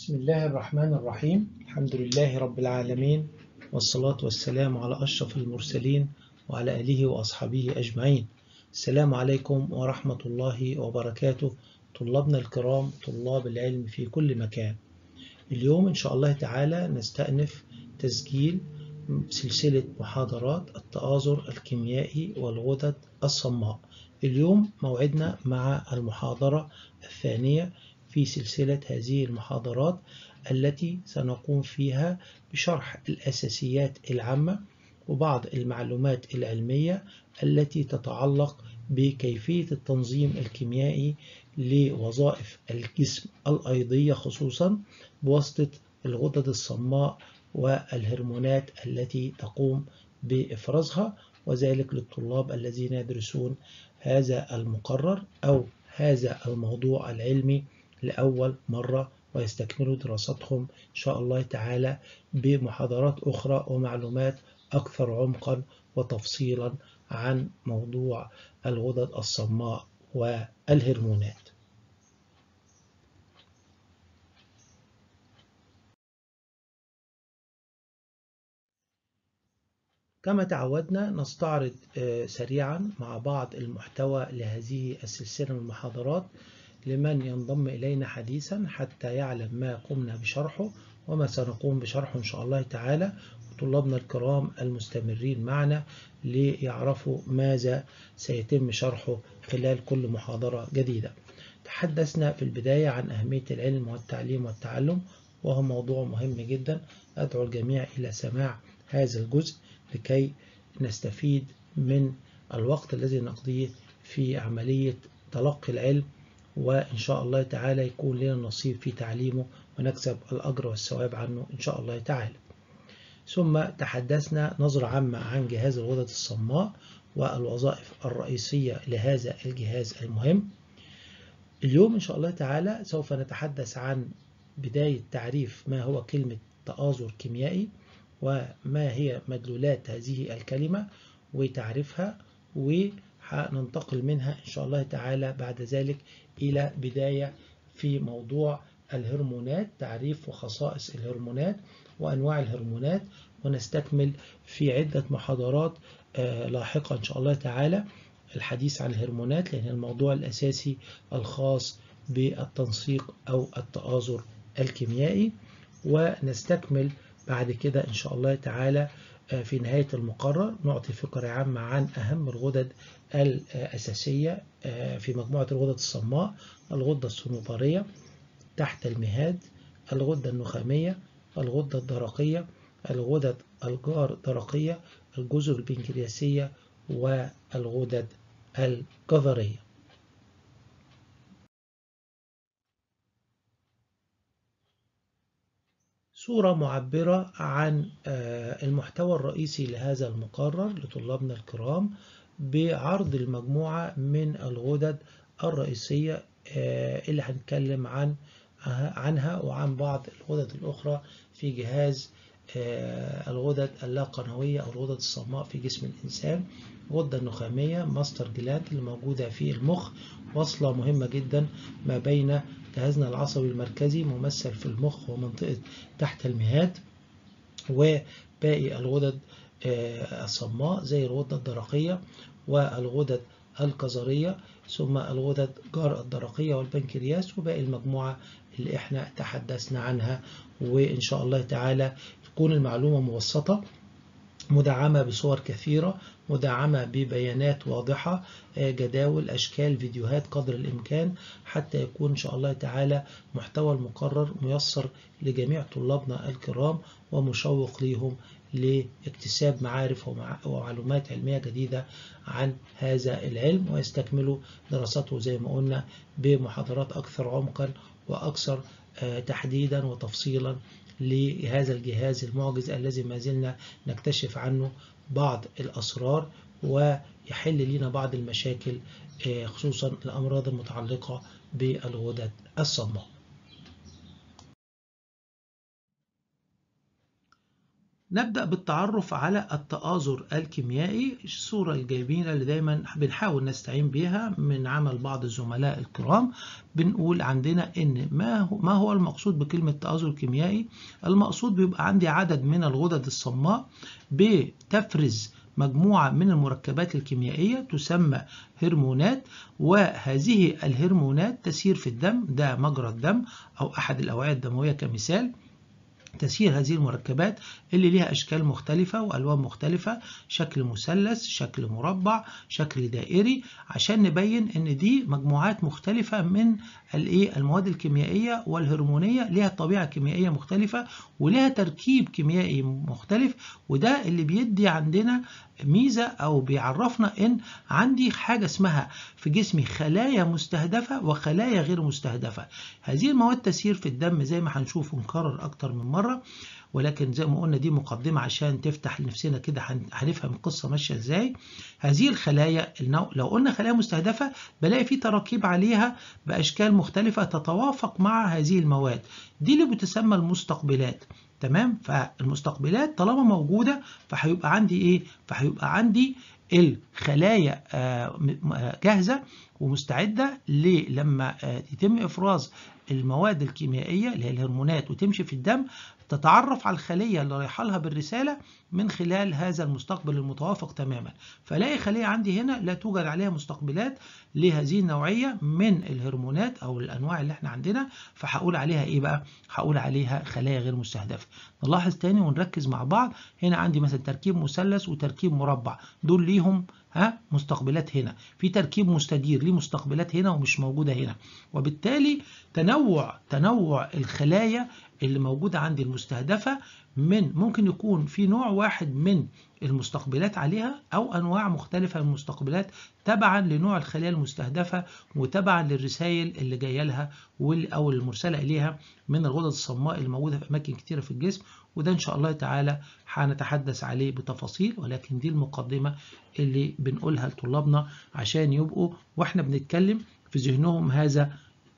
بسم الله الرحمن الرحيم الحمد لله رب العالمين والصلاة والسلام على أشرف المرسلين وعلى آله وأصحابه أجمعين السلام عليكم ورحمة الله وبركاته طلابنا الكرام طلاب العلم في كل مكان اليوم إن شاء الله تعالى نستأنف تسجيل سلسلة محاضرات التآزر الكيميائي والغدد الصماء اليوم موعدنا مع المحاضرة الثانية في سلسلة هذه المحاضرات التي سنقوم فيها بشرح الأساسيات العامة وبعض المعلومات العلمية التي تتعلق بكيفية التنظيم الكيميائي لوظائف الجسم الأيضية خصوصا بواسطة الغدد الصماء والهرمونات التي تقوم بإفرازها وذلك للطلاب الذين يدرسون هذا المقرر أو هذا الموضوع العلمي لأول مرة ويستكملوا دراستهم إن شاء الله تعالى بمحاضرات أخرى ومعلومات أكثر عمقا وتفصيلا عن موضوع الغدد الصماء والهرمونات كما تعودنا نستعرض سريعا مع بعض المحتوى لهذه السلسلة من المحاضرات لمن ينضم إلينا حديثا حتى يعلم ما قمنا بشرحه وما سنقوم بشرحه إن شاء الله تعالى وطلابنا الكرام المستمرين معنا ليعرفوا ماذا سيتم شرحه خلال كل محاضرة جديدة تحدثنا في البداية عن أهمية العلم والتعليم والتعلم وهو موضوع مهم جدا أدعو الجميع إلى سماع هذا الجزء لكي نستفيد من الوقت الذي نقضيه في عملية تلقي العلم وإن شاء الله تعالى يكون لنا نصيب في تعليمه ونكسب الأجر والثواب عنه إن شاء الله تعالى ثم تحدثنا نظرة عامة عن جهاز الغدد الصماء والوظائف الرئيسية لهذا الجهاز المهم اليوم إن شاء الله تعالى سوف نتحدث عن بداية تعريف ما هو كلمة تآزر كيميائي وما هي مدلولات هذه الكلمة وتعريفها وهننتقل منها إن شاء الله تعالى بعد ذلك إلى بداية في موضوع الهرمونات تعريف وخصائص الهرمونات وأنواع الهرمونات ونستكمل في عدة محاضرات لاحقة إن شاء الله تعالى الحديث عن الهرمونات لأن الموضوع الأساسي الخاص بالتنسيق أو التآزر الكيميائي ونستكمل بعد كده إن شاء الله تعالى في نهاية المقرر نعطي فكرة عامة عن أهم الغدد الأساسية في مجموعة الغدد الصماء الغدة الصنوبرية تحت المهاد الغدة النخامية الغدة الدرقية الغدد الجار درقية الجزر البنكرياسية والغدد الجذرية صورة معبرة عن المحتوى الرئيسي لهذا المقرر لطلابنا الكرام بعرض المجموعة من الغدد الرئيسية اللي هنتكلم عن عنها وعن بعض الغدد الأخرى في جهاز الغدد اللا قنوية أو الغدد الصماء في جسم الإنسان الغدة النخامية ماستر جلاند اللي موجودة في المخ وصلة مهمة جدا ما بين جهازنا العصبي المركزي ممثل في المخ ومنطقة تحت المهاد وباقي الغدد الصماء زي الغدة الدرقية والغدد الكظرية ثم الغدد جار الدرقية والبنكرياس وباقي المجموعة اللي احنا تحدثنا عنها وإن شاء الله تعالى تكون المعلومة مبسطة مدعمة بصور كثيرة مدعمة ببيانات واضحة جداول أشكال فيديوهات قدر الإمكان حتى يكون إن شاء الله تعالى محتوى المقرر ميسر لجميع طلابنا الكرام ومشوق ليهم لاكتساب معارف ومعلومات علمية جديدة عن هذا العلم ويستكملوا دراسته زي ما قلنا بمحاضرات أكثر عمقا وأكثر تحديدا وتفصيلا لهذا الجهاز المعجز الذي ما زلنا نكتشف عنه بعض الأسرار ويحل لنا بعض المشاكل خصوصا الأمراض المتعلقة بالغدد الصماء نبدأ بالتعرف على التآزر الكيميائي الصورة الجميلة اللي دايما بنحاول نستعين بها من عمل بعض الزملاء الكرام بنقول عندنا ان ما هو, ما هو المقصود بكلمة تآزر كيميائي المقصود بيبقى عندي عدد من الغدد الصماء بتفرز مجموعة من المركبات الكيميائية تسمى هرمونات وهذه الهرمونات تسير في الدم ده مجرى الدم أو أحد الأوعية الدموية كمثال تسير هذه المركبات اللي ليها أشكال مختلفة وألوان مختلفة شكل مثلث شكل مربع شكل دائري عشان نبين إن دي مجموعات مختلفة من المواد الكيميائية والهرمونية ليها طبيعة كيميائية مختلفة وليها تركيب كيميائي مختلف وده اللي بيدي عندنا ميزة أو بيعرفنا إن عندي حاجة اسمها في جسمي خلايا مستهدفة وخلايا غير مستهدفة هذه المواد تسير في الدم زي ما هنشوف ونكرر أكتر من مرة ولكن زي ما قلنا دي مقدمة عشان تفتح لنفسنا كده هنفهم القصة ماشية ازاي هذه الخلايا لو قلنا خلايا مستهدفة بلاقي في تراكيب عليها بأشكال مختلفة تتوافق مع هذه المواد دي اللي بتسمى المستقبلات تمام فالمستقبلات طالما موجودة فهيبقى عندي ايه فهيبقى عندي الخلايا جاهزة ومستعدة لما يتم إفراز المواد الكيميائية اللي هي الهرمونات وتمشي في الدم تتعرف على الخلية اللي رايحة لها بالرسالة من خلال هذا المستقبل المتوافق تماما فلاقي خلية عندي هنا لا توجد عليها مستقبلات لهذه النوعية من الهرمونات أو الأنواع اللي احنا عندنا فهقول عليها إيه بقى؟ هقول عليها خلايا غير مستهدفة نلاحظ تاني ونركز مع بعض هنا عندي مثلا تركيب مثلث وتركيب مربع دول ليهم ها مستقبلات هنا في تركيب مستدير ليه مستقبلات هنا ومش موجودة هنا وبالتالي تنوع تنوع الخلايا اللي موجودة عندي المستهدفة من ممكن يكون في نوع واحد من المستقبلات عليها أو أنواع مختلفة من المستقبلات تبعا لنوع الخلايا المستهدفة وتبعا للرسائل اللي جاية لها أو المرسلة إليها من الغدد الصماء الموجودة في أماكن كتيرة في الجسم وده إن شاء الله تعالى هنتحدث عليه بتفاصيل ولكن دي المقدمة اللي بنقولها لطلابنا عشان يبقوا وإحنا بنتكلم في ذهنهم هذا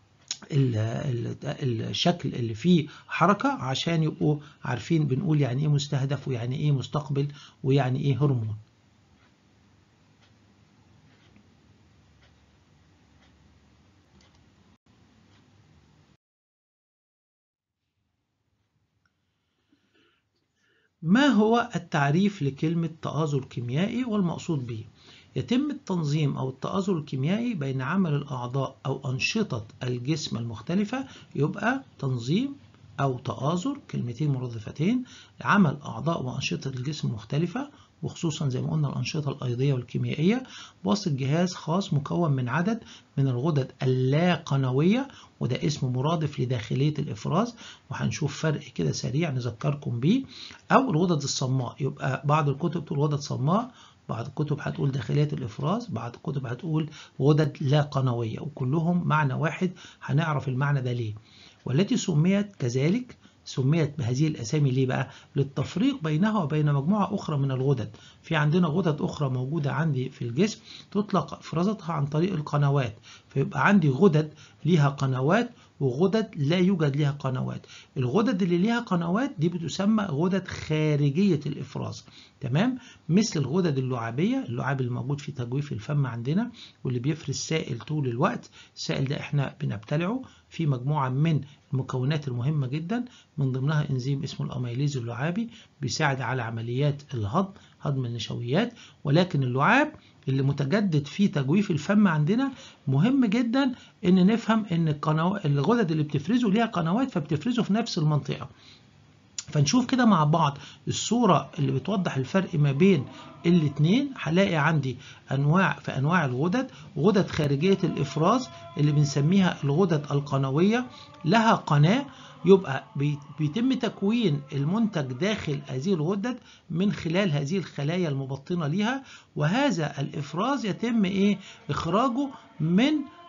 الشكل اللي فيه حركة عشان يبقوا عارفين بنقول يعني ايه مستهدف ويعني ايه مستقبل ويعني ايه هرمون ما هو التعريف لكلمة تآزر كيميائي والمقصود به يتم التنظيم أو التآزر الكيميائي بين عمل الأعضاء أو أنشطة الجسم المختلفة يبقى تنظيم أو تآزر كلمتين مرادفتين عمل أعضاء وأنشطة الجسم المختلفة وخصوصا زي ما قلنا الأنشطة الأيضية والكيميائية بواسطة جهاز خاص مكون من عدد من الغدد اللا قنوية وده اسم مرادف لداخلية الإفراز وهنشوف فرق كده سريع نذكركم بيه أو الغدد الصماء يبقى بعض الكتب تقول غدد صماء بعض الكتب هتقول داخلية الإفراز بعض الكتب هتقول غدد لا قنوية وكلهم معنى واحد هنعرف المعنى ده ليه والتي سميت كذلك سميت بهذه الأسامي ليه بقى؟ للتفريق بينها وبين مجموعة أخرى من الغدد في عندنا غدد أخرى موجودة عندي في الجسم تطلق إفرازتها عن طريق القنوات فيبقى عندي غدد ليها قنوات وغدد لا يوجد لها قنوات الغدد اللي ليها قنوات دي بتسمى غدد خارجية الإفراز تمام مثل الغدد اللعابية اللعاب اللي موجود في تجويف الفم عندنا واللي بيفرز سائل طول الوقت السائل ده احنا بنبتلعه في مجموعة من المكونات المهمة جدا من ضمنها انزيم اسمه الاميليز اللعابي بيساعد على عمليات الهضم هضم النشويات ولكن اللعاب اللي متجدد في تجويف الفم عندنا مهم جدا ان نفهم ان القنو... الغدد اللي بتفرزه ليها قنوات فبتفرزه في نفس المنطقة فنشوف كده مع بعض الصورة اللي بتوضح الفرق ما بين الاثنين هلاقي عندي انواع في انواع الغدد غدد خارجية الافراز اللي بنسميها الغدد القنوية لها قناة يبقى بيتم تكوين المنتج داخل هذه الغدد من خلال هذه الخلايا المبطنة ليها وهذا الإفراز يتم إيه إخراجه من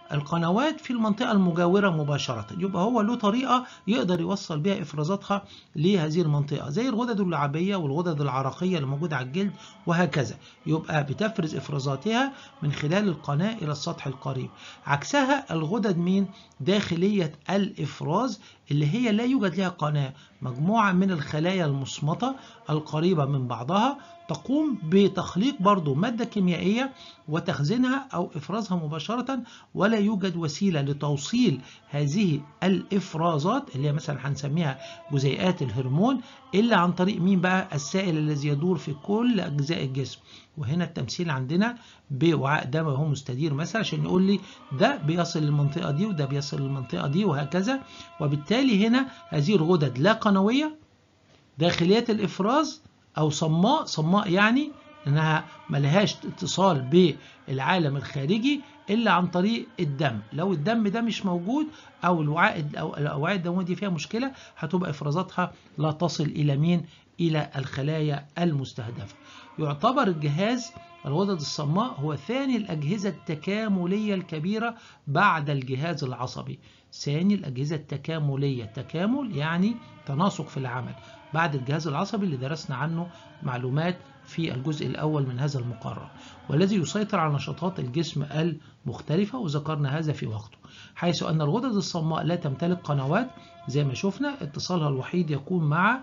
القنوات في المنطقة المجاورة مباشرة يبقى هو له طريقة يقدر يوصل بها إفرازاتها لهذه المنطقة زي الغدد اللعابية والغدد العرقية اللي موجودة على الجلد وهكذا يبقى بتفرز إفرازاتها من خلال القناة إلى السطح القريب عكسها الغدد مين داخلية الإفراز اللي هي لا يوجد لها قناة مجموعة من الخلايا المصمتة القريبة من بعضها تقوم بتخليق برضو مادة كيميائية وتخزينها أو إفرازها مباشرة ولا يوجد وسيلة لتوصيل هذه الإفرازات اللي هي مثلا هنسميها جزيئات الهرمون إلا عن طريق مين بقى السائل الذي يدور في كل أجزاء الجسم وهنا التمثيل عندنا بوعاء دم وهو مستدير مثلا عشان يقول لي ده بيصل للمنطقة دي وده بيصل للمنطقة دي وهكذا وبالتالي هنا هذه الغدد لا قنوية داخلية الإفراز أو صماء صماء يعني إنها ملهاش اتصال بالعالم الخارجي إلا عن طريق الدم لو الدم ده مش موجود أو الوعاء أو الأوعية الدموية دي فيها مشكلة هتبقى إفرازاتها لا تصل إلى مين إلى الخلايا المستهدفة يعتبر الجهاز الغدد الصماء هو ثاني الأجهزة التكاملية الكبيرة بعد الجهاز العصبي ثاني الأجهزة التكاملية تكامل يعني تناسق في العمل بعد الجهاز العصبي اللي درسنا عنه معلومات في الجزء الأول من هذا المقرر والذي يسيطر على نشاطات الجسم المختلفة وذكرنا هذا في وقته حيث أن الغدد الصماء لا تمتلك قنوات زي ما شفنا اتصالها الوحيد يكون مع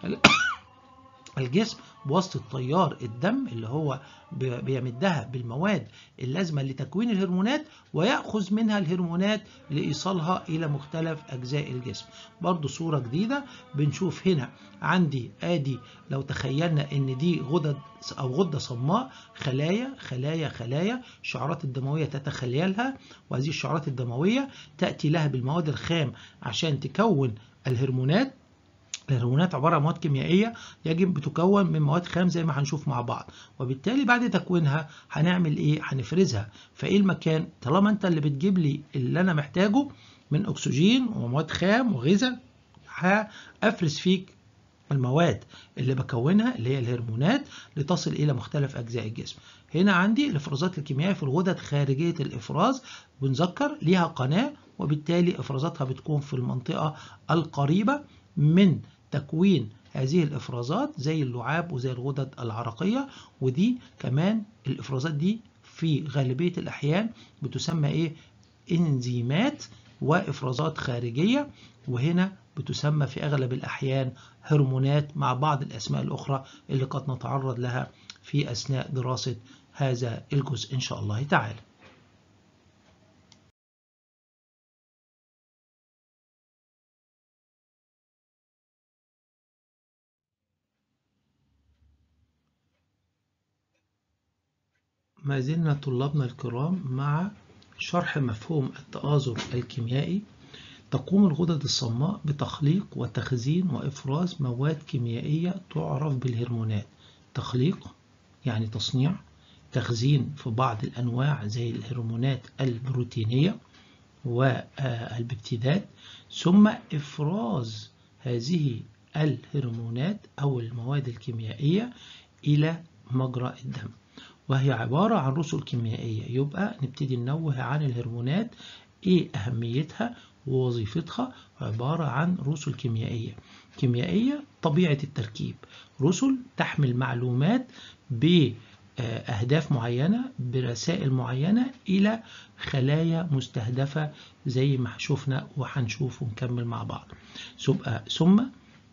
الجسم بواسطة تيار الدم اللي هو بيمدها بالمواد اللازمة لتكوين الهرمونات ويأخذ منها الهرمونات لإيصالها إلى مختلف أجزاء الجسم برضو صورة جديدة بنشوف هنا عندي آدي لو تخيلنا إن دي غدد أو غدة صماء خلايا خلايا خلايا الشعرات الدموية تتخيلها وهذه الشعرات الدموية تأتي لها بالمواد الخام عشان تكون الهرمونات الهرمونات عبارة عن مواد كيميائية يجب بتكون من مواد خام زي ما هنشوف مع بعض وبالتالي بعد تكوينها هنعمل ايه هنفرزها فايه المكان طالما انت اللي بتجيب لي اللي انا محتاجه من اكسجين ومواد خام وغذاء هافرز فيك المواد اللي بكونها اللي هي الهرمونات لتصل الى مختلف اجزاء الجسم هنا عندي الافرازات الكيميائيه في الغدد خارجيه الافراز بنذكر ليها قناه وبالتالي افرازاتها بتكون في المنطقه القريبه من تكوين هذه الافرازات زي اللعاب وزي الغدد العرقيه ودي كمان الافرازات دي في غالبيه الاحيان بتسمى ايه انزيمات وافرازات خارجيه وهنا بتسمى في اغلب الاحيان هرمونات مع بعض الاسماء الاخرى اللي قد نتعرض لها في اثناء دراسه هذا الجزء ان شاء الله تعالى ما زلنا طلابنا الكرام مع شرح مفهوم التآزر الكيميائي تقوم الغدد الصماء بتخليق وتخزين وإفراز مواد كيميائية تعرف بالهرمونات تخليق يعني تصنيع تخزين في بعض الأنواع زي الهرمونات البروتينية والببتيدات ثم إفراز هذه الهرمونات أو المواد الكيميائية إلى مجرى الدم وهي عبارة عن رسل كيميائية يبقى نبتدي ننوه عن الهرمونات ايه اهميتها ووظيفتها عبارة عن رسل كيميائية كيميائية طبيعة التركيب رسل تحمل معلومات بأهداف معينة برسائل معينة إلى خلايا مستهدفة زي ما شفنا وهنشوف ونكمل مع بعض ثم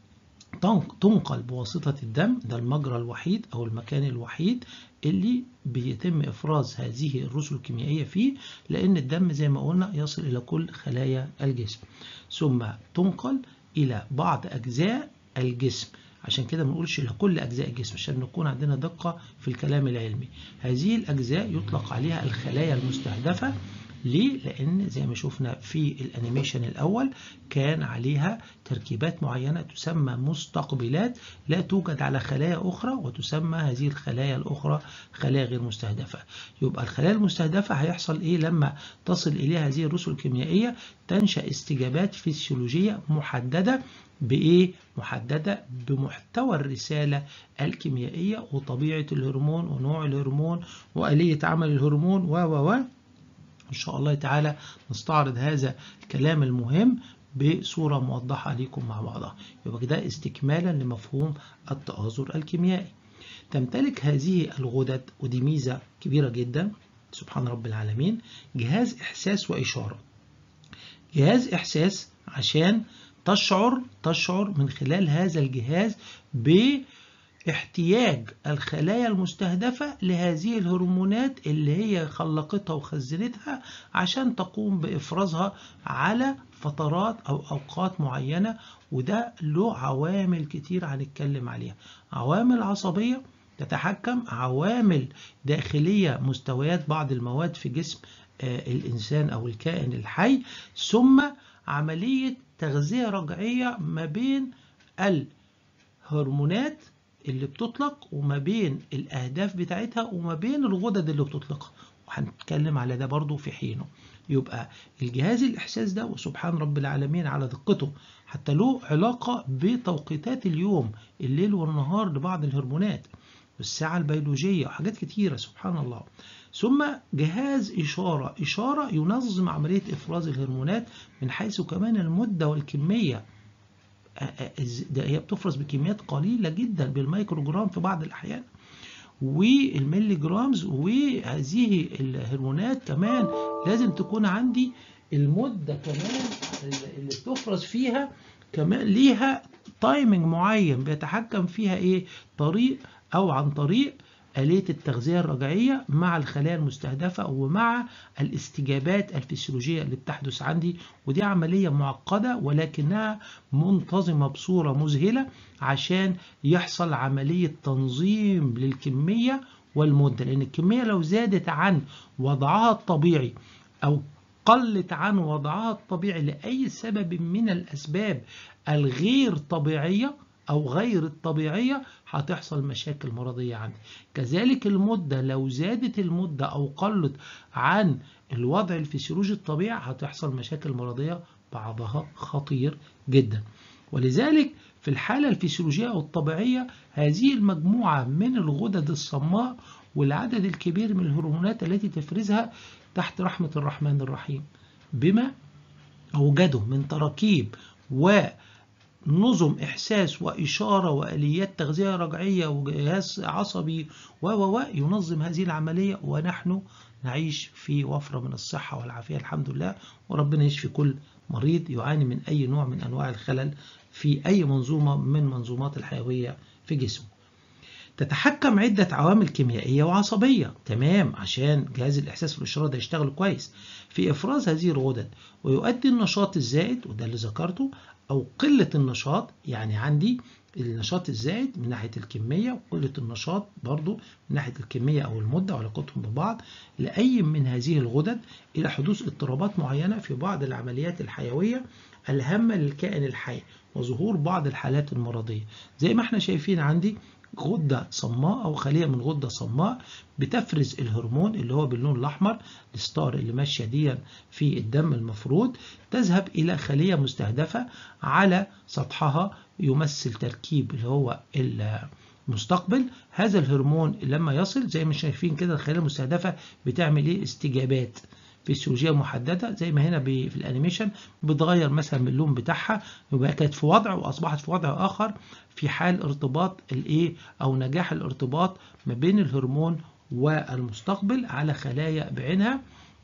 تنقل بواسطة الدم ده المجرى الوحيد أو المكان الوحيد اللي بيتم إفراز هذه الرسل الكيميائية فيه لأن الدم زي ما قلنا يصل إلى كل خلايا الجسم ثم تنقل إلى بعض أجزاء الجسم عشان كده ما نقولش لكل أجزاء الجسم عشان نكون عندنا دقة في الكلام العلمي هذه الأجزاء يطلق عليها الخلايا المستهدفة ليه؟ لأن زي ما شفنا في الأنيميشن الأول كان عليها تركيبات معينة تسمى مستقبلات لا توجد على خلايا أخرى وتسمى هذه الخلايا الأخرى خلايا غير مستهدفة يبقى الخلايا المستهدفة هيحصل إيه لما تصل إليها هذه الرسل الكيميائية تنشأ استجابات فسيولوجية محددة بإيه؟ محددة بمحتوى الرسالة الكيميائية وطبيعة الهرمون ونوع الهرمون وآلية عمل الهرمون و و و إن شاء الله تعالى نستعرض هذا الكلام المهم بصورة موضحة ليكم مع بعضها يبقى ده استكمالا لمفهوم التآزر الكيميائي تمتلك هذه الغدد ودي ميزة كبيرة جدا سبحان رب العالمين جهاز إحساس وإشارة جهاز إحساس عشان تشعر تشعر من خلال هذا الجهاز باحتياج الخلايا المستهدفة لهذه الهرمونات اللي هي خلقتها وخزنتها عشان تقوم بإفرازها على فترات أو أوقات معينة وده له عوامل كتير هنتكلم عليها عوامل عصبية تتحكم عوامل داخلية مستويات بعض المواد في جسم الإنسان أو الكائن الحي ثم عملية تغذية رجعية ما بين الهرمونات اللي بتطلق وما بين الأهداف بتاعتها وما بين الغدد اللي بتطلقها وهنتكلم على ده برضو في حينه يبقى الجهاز الإحساس ده وسبحان رب العالمين على دقته حتى له علاقة بتوقيتات اليوم الليل والنهار لبعض الهرمونات والساعة البيولوجية وحاجات كتيرة سبحان الله ثم جهاز إشارة إشارة ينظم عملية إفراز الهرمونات من حيث كمان المدة والكمية ده هي بتفرز بكميات قليلة جدا بالميكروجرام في بعض الأحيان والملي جرامز وهذه الهرمونات كمان لازم تكون عندي المدة كمان اللي بتفرز فيها كمان ليها تايمنج معين بيتحكم فيها ايه طريق او عن طريق آلية التغذية الرجعية مع الخلايا المستهدفة ومع الاستجابات الفسيولوجية اللي بتحدث عندي ودي عملية معقدة ولكنها منتظمة بصورة مذهلة عشان يحصل عملية تنظيم للكمية والمدة لأن الكمية لو زادت عن وضعها الطبيعي أو قلت عن وضعها الطبيعي لأي سبب من الأسباب الغير طبيعية أو غير الطبيعية هتحصل مشاكل مرضية عندي كذلك المدة لو زادت المدة أو قلت عن الوضع الفسيولوجي الطبيعي هتحصل مشاكل مرضية بعضها خطير جدا ولذلك في الحالة الفسيولوجية أو الطبيعية هذه المجموعة من الغدد الصماء والعدد الكبير من الهرمونات التي تفرزها تحت رحمة الرحمن الرحيم بما أوجده من تراكيب و نظم إحساس وإشارة وآليات تغذية رجعية وجهاز عصبي و و ينظم هذه العملية ونحن نعيش في وفرة من الصحة والعافية الحمد لله وربنا يشفي كل مريض يعاني من أي نوع من أنواع الخلل في أي منظومة من منظومات الحيوية في جسمه تتحكم عدة عوامل كيميائية وعصبية تمام عشان جهاز الإحساس والإشارة ده يشتغل كويس في إفراز هذه الغدد ويؤدي النشاط الزائد وده اللي ذكرته أو قلة النشاط يعني عندي النشاط الزائد من ناحية الكمية وقلة النشاط برضو من ناحية الكمية أو المدة وعلاقتهم ببعض لأي من هذه الغدد إلى حدوث اضطرابات معينة في بعض العمليات الحيوية الهامة للكائن الحي وظهور بعض الحالات المرضية زي ما احنا شايفين عندي غدة صماء أو خلية من غدة صماء بتفرز الهرمون اللي هو باللون الأحمر الستار اللي ماشية دي في الدم المفروض تذهب إلى خلية مستهدفة على سطحها يمثل تركيب اللي هو المستقبل هذا الهرمون لما يصل زي ما شايفين كده الخلية المستهدفة بتعمل ايه استجابات فسيولوجيه محدده زي ما هنا في الانيميشن بتغير مثلا من اللون بتاعها يبقى كانت في وضع واصبحت في وضع اخر في حال ارتباط الايه او نجاح الارتباط ما بين الهرمون والمستقبل على خلايا بعينها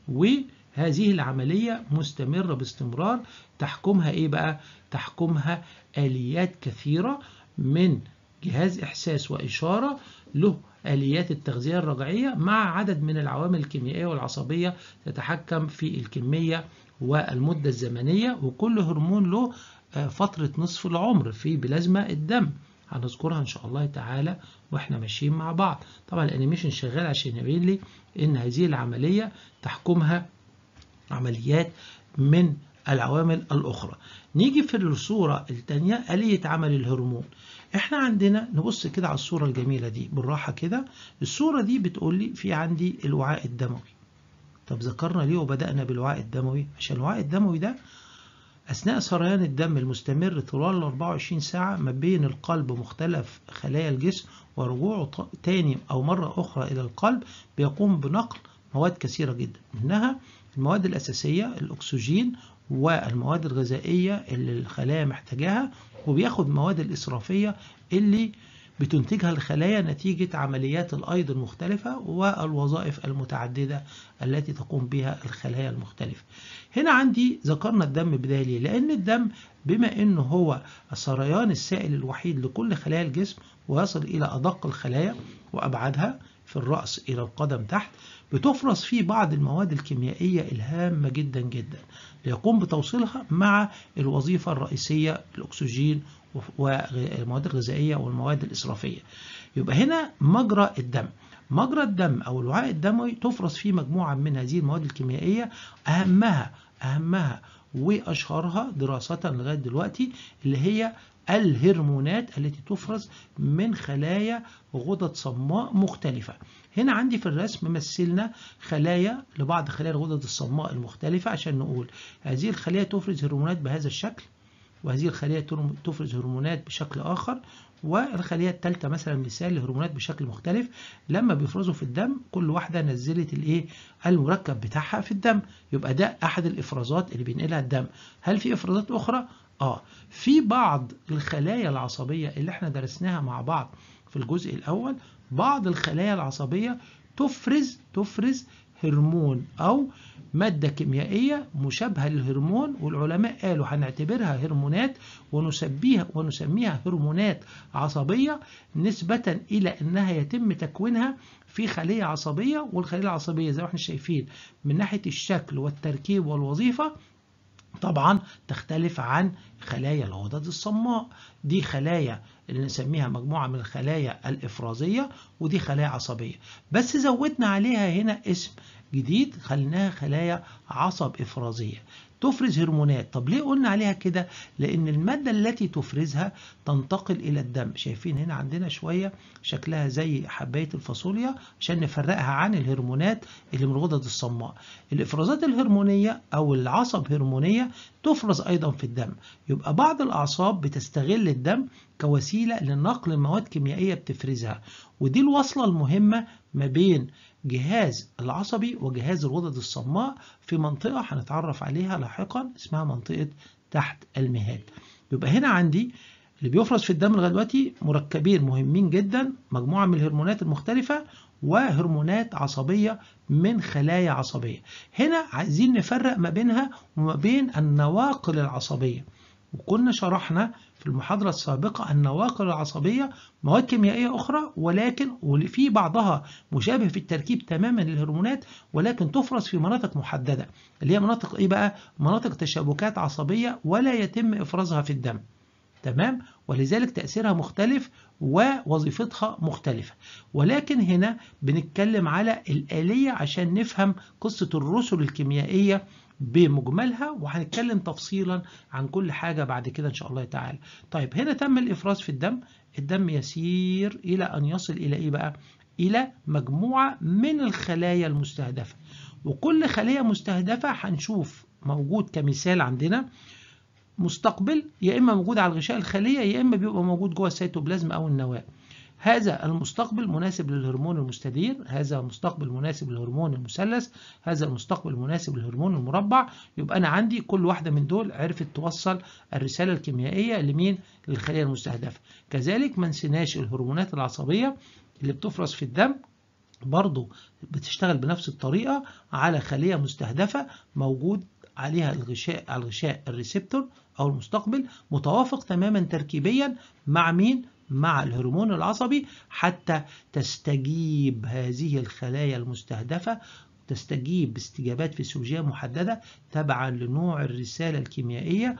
وهذه العمليه مستمره باستمرار تحكمها ايه بقى تحكمها اليات كثيره من جهاز احساس واشاره له آليات التغذية الرجعية مع عدد من العوامل الكيميائية والعصبية تتحكم في الكمية والمدة الزمنية وكل هرمون له فترة نصف العمر في بلازما الدم هنذكرها إن شاء الله تعالى وإحنا ماشيين مع بعض طبعا الأنيميشن شغال عشان يبين لي إن هذه العملية تحكمها عمليات من العوامل الأخرى نيجي في الصورة الثانية آلية عمل الهرمون احنا عندنا نبص كده على الصورة الجميلة دي بالراحة كده الصورة دي بتقول لي في عندي الوعاء الدموي طب ذكرنا ليه وبدأنا بالوعاء الدموي عشان الوعاء الدموي ده أثناء سريان الدم المستمر طوال 24 ساعة ما بين القلب ومختلف خلايا الجسم ورجوعه تاني أو مرة أخرى إلى القلب بيقوم بنقل مواد كثيرة جدا منها المواد الأساسية الأكسجين والمواد الغذائية اللي الخلايا محتاجاها وبياخد المواد الإسرافية اللي بتنتجها الخلايا نتيجة عمليات الأيض المختلفة والوظائف المتعددة التي تقوم بها الخلايا المختلفة هنا عندي ذكرنا الدم بداية لأن الدم بما أنه هو السريان السائل الوحيد لكل خلايا الجسم ويصل إلى أدق الخلايا وأبعدها في الرأس إلى القدم تحت بتفرز فيه بعض المواد الكيميائية الهامة جدا جدا ليقوم بتوصيلها مع الوظيفة الرئيسية الأكسجين والمواد الغذائية والمواد الإسرافية يبقى هنا مجرى الدم مجرى الدم أو الوعاء الدموي تفرز فيه مجموعة من هذه المواد الكيميائية أهمها أهمها وأشهرها دراسة لغاية دلوقتي اللي هي الهرمونات التي تفرز من خلايا غدد صماء مختلفة هنا عندي في الرسم مثلنا خلايا لبعض خلايا الغدد الصماء المختلفة عشان نقول هذه الخلية تفرز هرمونات بهذا الشكل وهذه الخلية تفرز هرمونات بشكل آخر والخلية الثالثة مثلا مثال لهرمونات بشكل مختلف لما بيفرزوا في الدم كل واحدة نزلت الايه المركب بتاعها في الدم يبقى ده أحد الإفرازات اللي بينقلها الدم هل في إفرازات أخرى؟ آه في بعض الخلايا العصبية اللي احنا درسناها مع بعض في الجزء الأول بعض الخلايا العصبية تفرز تفرز هرمون أو مادة كيميائية مشابهة للهرمون والعلماء قالوا هنعتبرها هرمونات ونسميها ونسميها هرمونات عصبية نسبة إلى أنها يتم تكوينها في خلية عصبية والخلية العصبية زي ما احنا شايفين من ناحية الشكل والتركيب والوظيفة طبعا تختلف عن خلايا الغدد الصماء دي خلايا اللي نسميها مجموعة من الخلايا الإفرازية ودي خلايا عصبية بس زودنا عليها هنا اسم جديد خليناها خلايا عصب إفرازية تفرز هرمونات طب ليه قلنا عليها كده لأن المادة التي تفرزها تنتقل إلى الدم شايفين هنا عندنا شوية شكلها زي حباية الفاصوليا عشان نفرقها عن الهرمونات اللي من الغدد الصماء الإفرازات الهرمونية أو العصب هرمونية تفرز أيضا في الدم يبقى بعض الأعصاب بتستغل الدم كوسيلة لنقل مواد كيميائية بتفرزها ودي الوصلة المهمة ما بين جهاز العصبي وجهاز الغدد الصماء في منطقة هنتعرف عليها لاحقا اسمها منطقة تحت المهاد يبقى هنا عندي اللي بيفرز في الدم لغايه دلوقتي مركبين مهمين جدا مجموعة من الهرمونات المختلفة وهرمونات عصبية من خلايا عصبية هنا عايزين نفرق ما بينها وما بين النواقل العصبية وكنا شرحنا في المحاضرة السابقة النواقل العصبية مواد كيميائية أخرى ولكن في بعضها مشابه في التركيب تماما للهرمونات ولكن تفرز في مناطق محددة اللي هي مناطق إيه بقى؟ مناطق تشابكات عصبية ولا يتم إفرازها في الدم تمام ولذلك تأثيرها مختلف ووظيفتها مختلفة ولكن هنا بنتكلم على الآلية عشان نفهم قصة الرسل الكيميائية بمجملها وهنتكلم تفصيلا عن كل حاجة بعد كده إن شاء الله تعالى طيب هنا تم الإفراز في الدم الدم يسير إلى أن يصل إلى إيه بقى إلى مجموعة من الخلايا المستهدفة وكل خلية مستهدفة هنشوف موجود كمثال عندنا مستقبل يا إما موجود على الغشاء الخلية يا إما بيبقى موجود جوه السيتوبلازم أو النواة هذا المستقبل مناسب للهرمون المستدير هذا المستقبل مناسب للهرمون المثلث هذا المستقبل مناسب للهرمون المربع يبقى أنا عندي كل واحدة من دول عرفت توصل الرسالة الكيميائية لمين للخلية المستهدفة كذلك ما نسيناش الهرمونات العصبية اللي بتفرز في الدم برضو بتشتغل بنفس الطريقة على خلية مستهدفة موجود عليها الغشاء على الغشاء الريسبتور أو المستقبل متوافق تماما تركيبيا مع مين؟ مع الهرمون العصبي حتى تستجيب هذه الخلايا المستهدفة تستجيب باستجابات فسيولوجية محددة تبعا لنوع الرسالة الكيميائية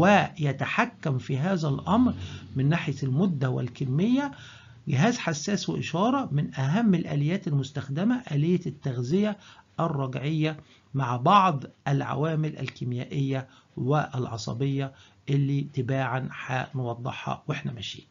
ويتحكم في هذا الأمر من ناحية المدة والكمية جهاز حساس وإشارة من أهم الآليات المستخدمة آلية التغذية الرجعية مع بعض العوامل الكيميائية والعصبية اللي تباعا هنوضحها واحنا ماشيين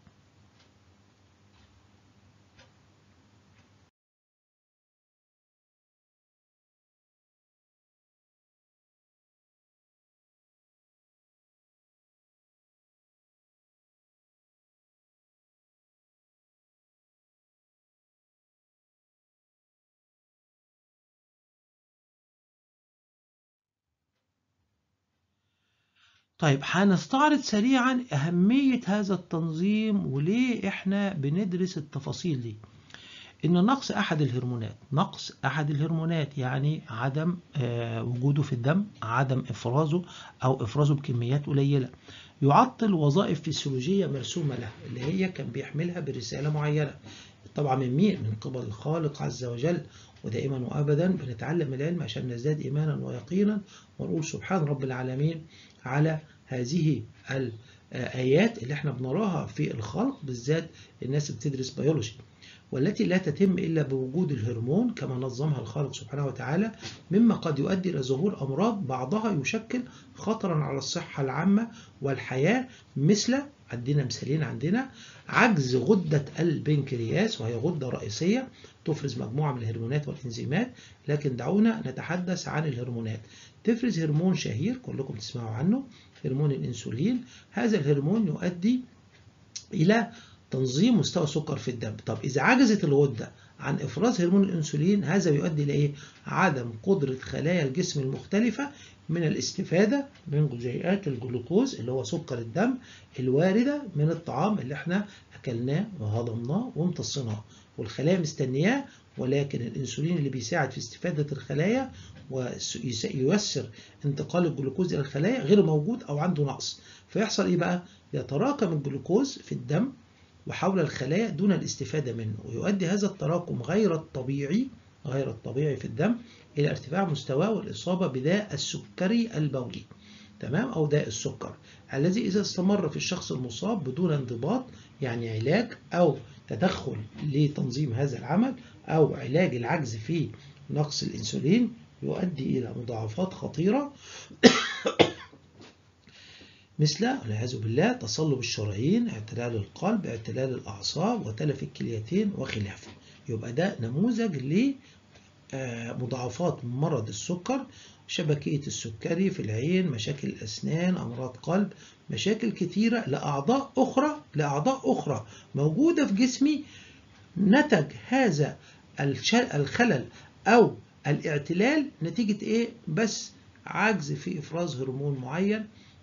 طيب هنستعرض سريعا أهمية هذا التنظيم وليه إحنا بندرس التفاصيل دي إن نقص أحد الهرمونات نقص أحد الهرمونات يعني عدم آه وجوده في الدم عدم إفرازه أو إفرازه بكميات قليلة يعطل وظائف فسيولوجية مرسومة له اللي هي كان بيحملها برسالة معينة طبعا من مين؟ من قبل الخالق عز وجل ودائما وابدا بنتعلم العلم عشان نزداد ايمانا ويقينا ونقول سبحان رب العالمين على هذه الايات اللي احنا بنراها في الخلق بالذات الناس بتدرس بيولوجي والتي لا تتم الا بوجود الهرمون كما نظمها الخالق سبحانه وتعالى مما قد يؤدي الى ظهور امراض بعضها يشكل خطرا على الصحه العامه والحياه مثل عندنا مثالين عندنا عجز غدة البنكرياس وهي غدة رئيسية تفرز مجموعة من الهرمونات والإنزيمات لكن دعونا نتحدث عن الهرمونات تفرز هرمون شهير كلكم تسمعوا عنه هرمون الإنسولين هذا الهرمون يؤدي إلى تنظيم مستوى سكر في الدم طب إذا عجزت الغدة عن إفراز هرمون الأنسولين هذا يؤدي إلى إيه؟ عدم قدرة خلايا الجسم المختلفة من الاستفادة من جزيئات الجلوكوز اللي هو سكر الدم الواردة من الطعام اللي احنا أكلناه وهضمناه وامتصيناه والخلايا مستنياه ولكن الأنسولين اللي بيساعد في استفادة الخلايا وييسر انتقال الجلوكوز إلى الخلايا غير موجود أو عنده نقص فيحصل إيه بقى؟ يتراكم الجلوكوز في الدم وحول الخلايا دون الاستفادة منه ويؤدي هذا التراكم غير الطبيعي غير الطبيعي في الدم إلى ارتفاع مستواه والإصابة بداء السكري البولي تمام أو داء السكر الذي إذا استمر في الشخص المصاب بدون انضباط يعني علاج أو تدخل لتنظيم هذا العمل أو علاج العجز في نقص الإنسولين يؤدي إلى مضاعفات خطيرة مثل والعياذ بالله تصلب الشرايين اعتلال القلب اعتلال الأعصاب وتلف الكليتين وخلافه يبقى ده نموذج لمضاعفات مرض السكر شبكية السكري في العين مشاكل الأسنان أمراض قلب مشاكل كثيرة لأعضاء أخرى لأعضاء أخرى موجودة في جسمي نتج هذا الخلل أو الاعتلال نتيجة إيه بس عجز في إفراز هرمون معين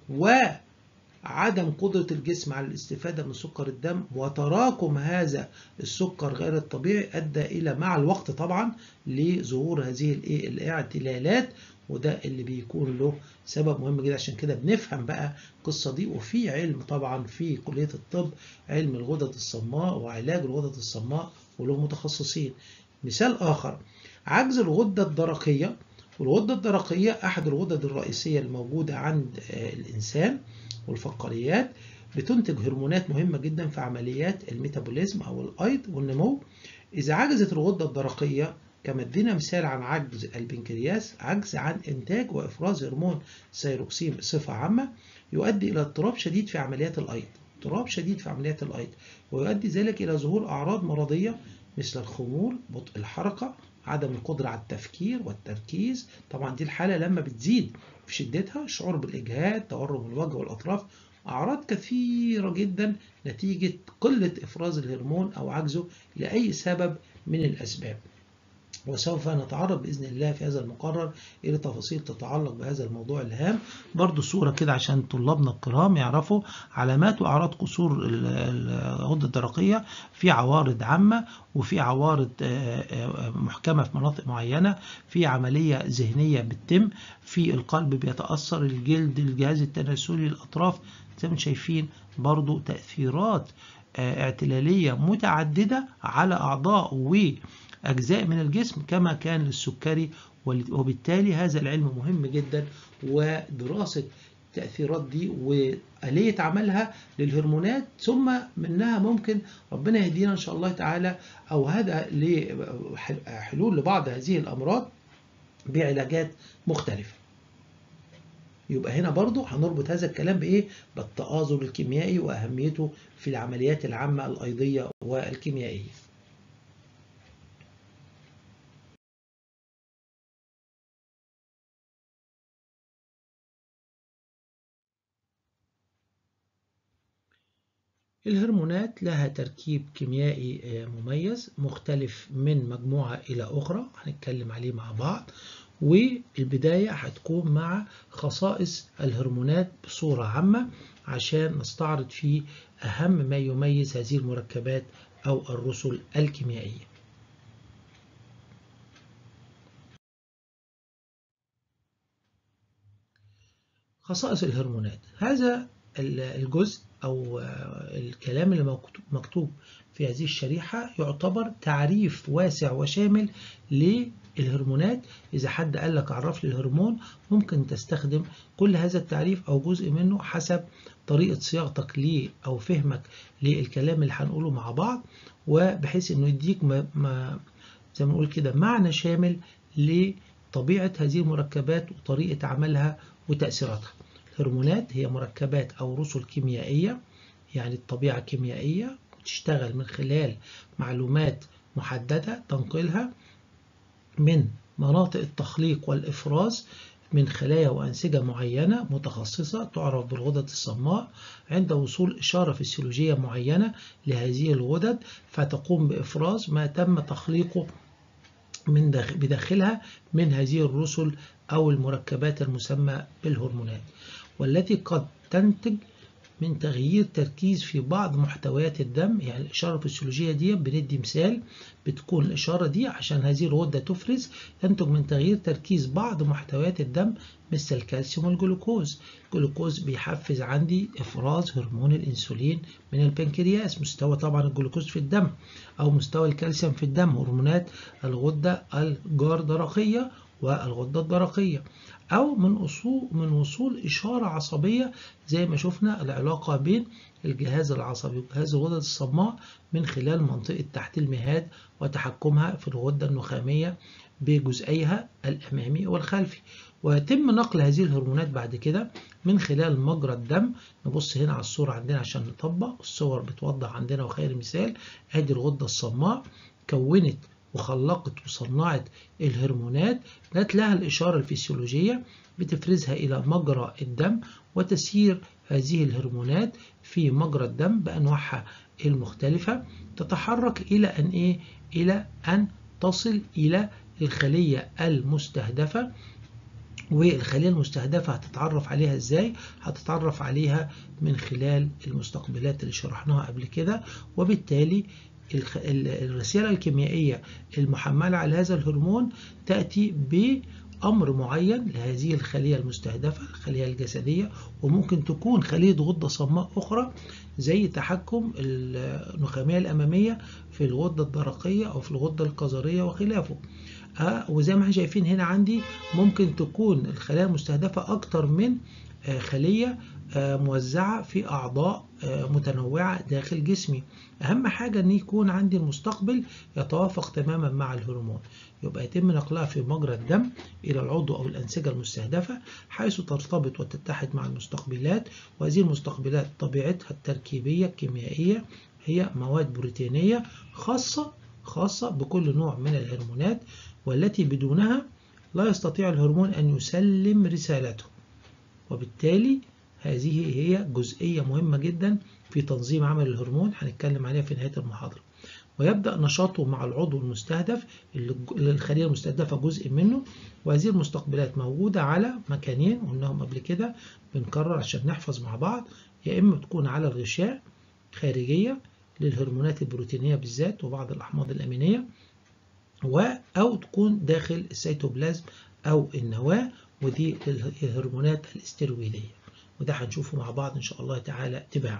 وعدم قدرة الجسم على الاستفادة من سكر الدم وتراكم هذا السكر غير الطبيعي أدى إلى مع الوقت طبعا لظهور هذه الاعتلالات وده اللي بيكون له سبب مهم جدا عشان كده بنفهم بقى القصة دي وفي علم طبعا في كلية الطب علم الغدد الصماء وعلاج الغدد الصماء وله متخصصين مثال آخر عجز الغدة الدرقية والغدة الدرقية أحد الغدد الرئيسية الموجودة عند الإنسان والفقاريات بتنتج هرمونات مهمة جدا في عمليات الميتابوليزم أو الأيض والنمو إذا عجزت الغدة الدرقية كما ادينا مثال عن عجز البنكرياس عجز عن إنتاج وإفراز هرمون سيروكسين بصفة عامة يؤدي إلى اضطراب شديد في عمليات الأيض اضطراب شديد في عمليات الأيض ويؤدي ذلك إلى ظهور أعراض مرضية مثل الخمول بطء الحركة عدم القدرة على التفكير والتركيز طبعا دي الحالة لما بتزيد في شدتها شعور بالإجهاد تورم الوجه والأطراف أعراض كثيرة جدا نتيجة قلة إفراز الهرمون أو عجزه لأي سبب من الأسباب وسوف نتعرض بإذن الله في هذا المقرر إلى تفاصيل تتعلق بهذا الموضوع الهام برضو صورة كده عشان طلابنا الكرام يعرفوا علامات وأعراض قصور الغدة الدرقية في عوارض عامة وفي عوارض محكمة في مناطق معينة في عملية ذهنية بتتم في القلب بيتأثر الجلد الجهاز التناسلي الأطراف زي ما شايفين برضو تأثيرات اعتلالية متعددة على أعضاء و أجزاء من الجسم كما كان للسكري وبالتالي هذا العلم مهم جدا ودراسة التأثيرات دي وآلية عملها للهرمونات ثم منها ممكن ربنا يهدينا إن شاء الله تعالى أو هذا حلول لبعض هذه الأمراض بعلاجات مختلفة يبقى هنا برضو هنربط هذا الكلام بإيه؟ بالتآزر الكيميائي وأهميته في العمليات العامة الأيضية والكيميائية الهرمونات لها تركيب كيميائي مميز مختلف من مجموعة إلى أخرى هنتكلم عليه مع بعض والبداية هتكون مع خصائص الهرمونات بصورة عامة عشان نستعرض فيه أهم ما يميز هذه المركبات أو الرسل الكيميائية خصائص الهرمونات هذا الجزء أو الكلام اللي مكتوب في هذه الشريحة يعتبر تعريف واسع وشامل للهرمونات إذا حد قال لك عرف لي الهرمون ممكن تستخدم كل هذا التعريف أو جزء منه حسب طريقة صياغتك ليه أو فهمك للكلام اللي هنقوله مع بعض وبحيث إنه يديك ما ما زي ما نقول كده معنى شامل لطبيعة هذه المركبات وطريقة عملها وتأثيراتها. الهرمونات هي مركبات أو رسل كيميائية يعني الطبيعة كيميائية تشتغل من خلال معلومات محددة تنقلها من مناطق التخليق والإفراز من خلايا وأنسجة معينة متخصصة تعرف بالغدد الصماء عند وصول إشارة فسيولوجية معينة لهذه الغدد فتقوم بإفراز ما تم تخليقه من داخل بداخلها من هذه الرسل أو المركبات المسمى بالهرمونات والتي قد تنتج من تغيير تركيز في بعض محتويات الدم يعني الإشارة الفسيولوجية دي بندي مثال بتكون الإشارة دي عشان هذه الغدة تفرز ينتج من تغيير تركيز بعض محتويات الدم مثل الكالسيوم والجلوكوز الجلوكوز بيحفز عندي إفراز هرمون الأنسولين من البنكرياس مستوى طبعا الجلوكوز في الدم أو مستوى الكالسيوم في الدم هرمونات الغدة الجاردرقية والغدة الدرقية أو من وصول من وصول إشارة عصبية زي ما شفنا العلاقة بين الجهاز العصبي وجهاز الغدد الصماء من خلال منطقة تحت المهاد وتحكمها في الغدة النخامية بجزئيها الأمامي والخلفي ويتم نقل هذه الهرمونات بعد كده من خلال مجرى الدم نبص هنا على الصورة عندنا عشان نطبق الصور بتوضح عندنا وخير مثال ادي الغدة الصماء كونت وخلقت وصنعت الهرمونات جات لها الإشارة الفسيولوجية بتفرزها إلى مجرى الدم وتسير هذه الهرمونات في مجرى الدم بأنواعها المختلفة تتحرك إلى أن إيه؟ إلى أن تصل إلى الخلية المستهدفة والخلية المستهدفة هتتعرف عليها ازاي؟ هتتعرف عليها من خلال المستقبلات اللي شرحناها قبل كده وبالتالي الرسالة الكيميائية المحملة على هذا الهرمون تأتي بأمر معين لهذه الخلية المستهدفة الخلية الجسدية وممكن تكون خلية غدة صماء أخرى زي تحكم النخامية الأمامية في الغدة الدرقية أو في الغدة القذرية وخلافه آه وزي ما احنا شايفين هنا عندي ممكن تكون الخلايا المستهدفة أكتر من آه خلية آه موزعة في أعضاء متنوعة داخل جسمي أهم حاجة أن يكون عندي المستقبل يتوافق تماما مع الهرمون يبقى يتم نقلها في مجرى الدم إلى العضو أو الأنسجة المستهدفة حيث ترتبط وتتحد مع المستقبلات وهذه المستقبلات طبيعتها التركيبية الكيميائية هي مواد بروتينية خاصة خاصة بكل نوع من الهرمونات والتي بدونها لا يستطيع الهرمون أن يسلم رسالته وبالتالي هذه هي جزئية مهمة جدا في تنظيم عمل الهرمون هنتكلم عليها في نهاية المحاضرة ويبدأ نشاطه مع العضو المستهدف اللي الخلية المستهدفة جزء منه وهذه المستقبلات موجودة على مكانين قلناهم قبل كده بنكرر عشان نحفظ مع بعض يا إما تكون على الغشاء خارجية للهرمونات البروتينية بالذات وبعض الأحماض الأمينية و أو تكون داخل السيتوبلازم أو النواة ودي الهرمونات الاسترويدية وده هنشوفه مع بعض إن شاء الله تعالى تباعا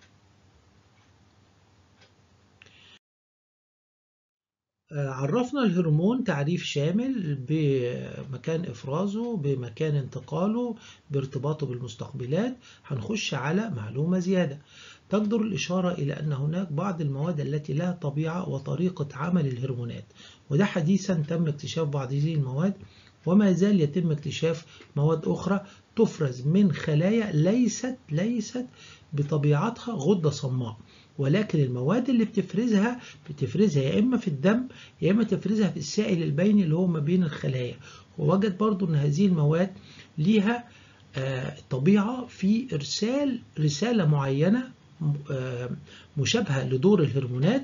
عرفنا الهرمون تعريف شامل بمكان إفرازه بمكان انتقاله بارتباطه بالمستقبلات هنخش على معلومة زيادة تقدر الإشارة إلى أن هناك بعض المواد التي لها طبيعة وطريقة عمل الهرمونات وده حديثا تم اكتشاف بعض هذه المواد وما زال يتم اكتشاف مواد أخرى تفرز من خلايا ليست ليست بطبيعتها غدة صماء ولكن المواد اللي بتفرزها بتفرزها يا إما في الدم يا إما تفرزها في السائل البيني اللي هو ما بين الخلايا ووجد برضو أن هذه المواد ليها طبيعة في إرسال رسالة معينة مشابهة لدور الهرمونات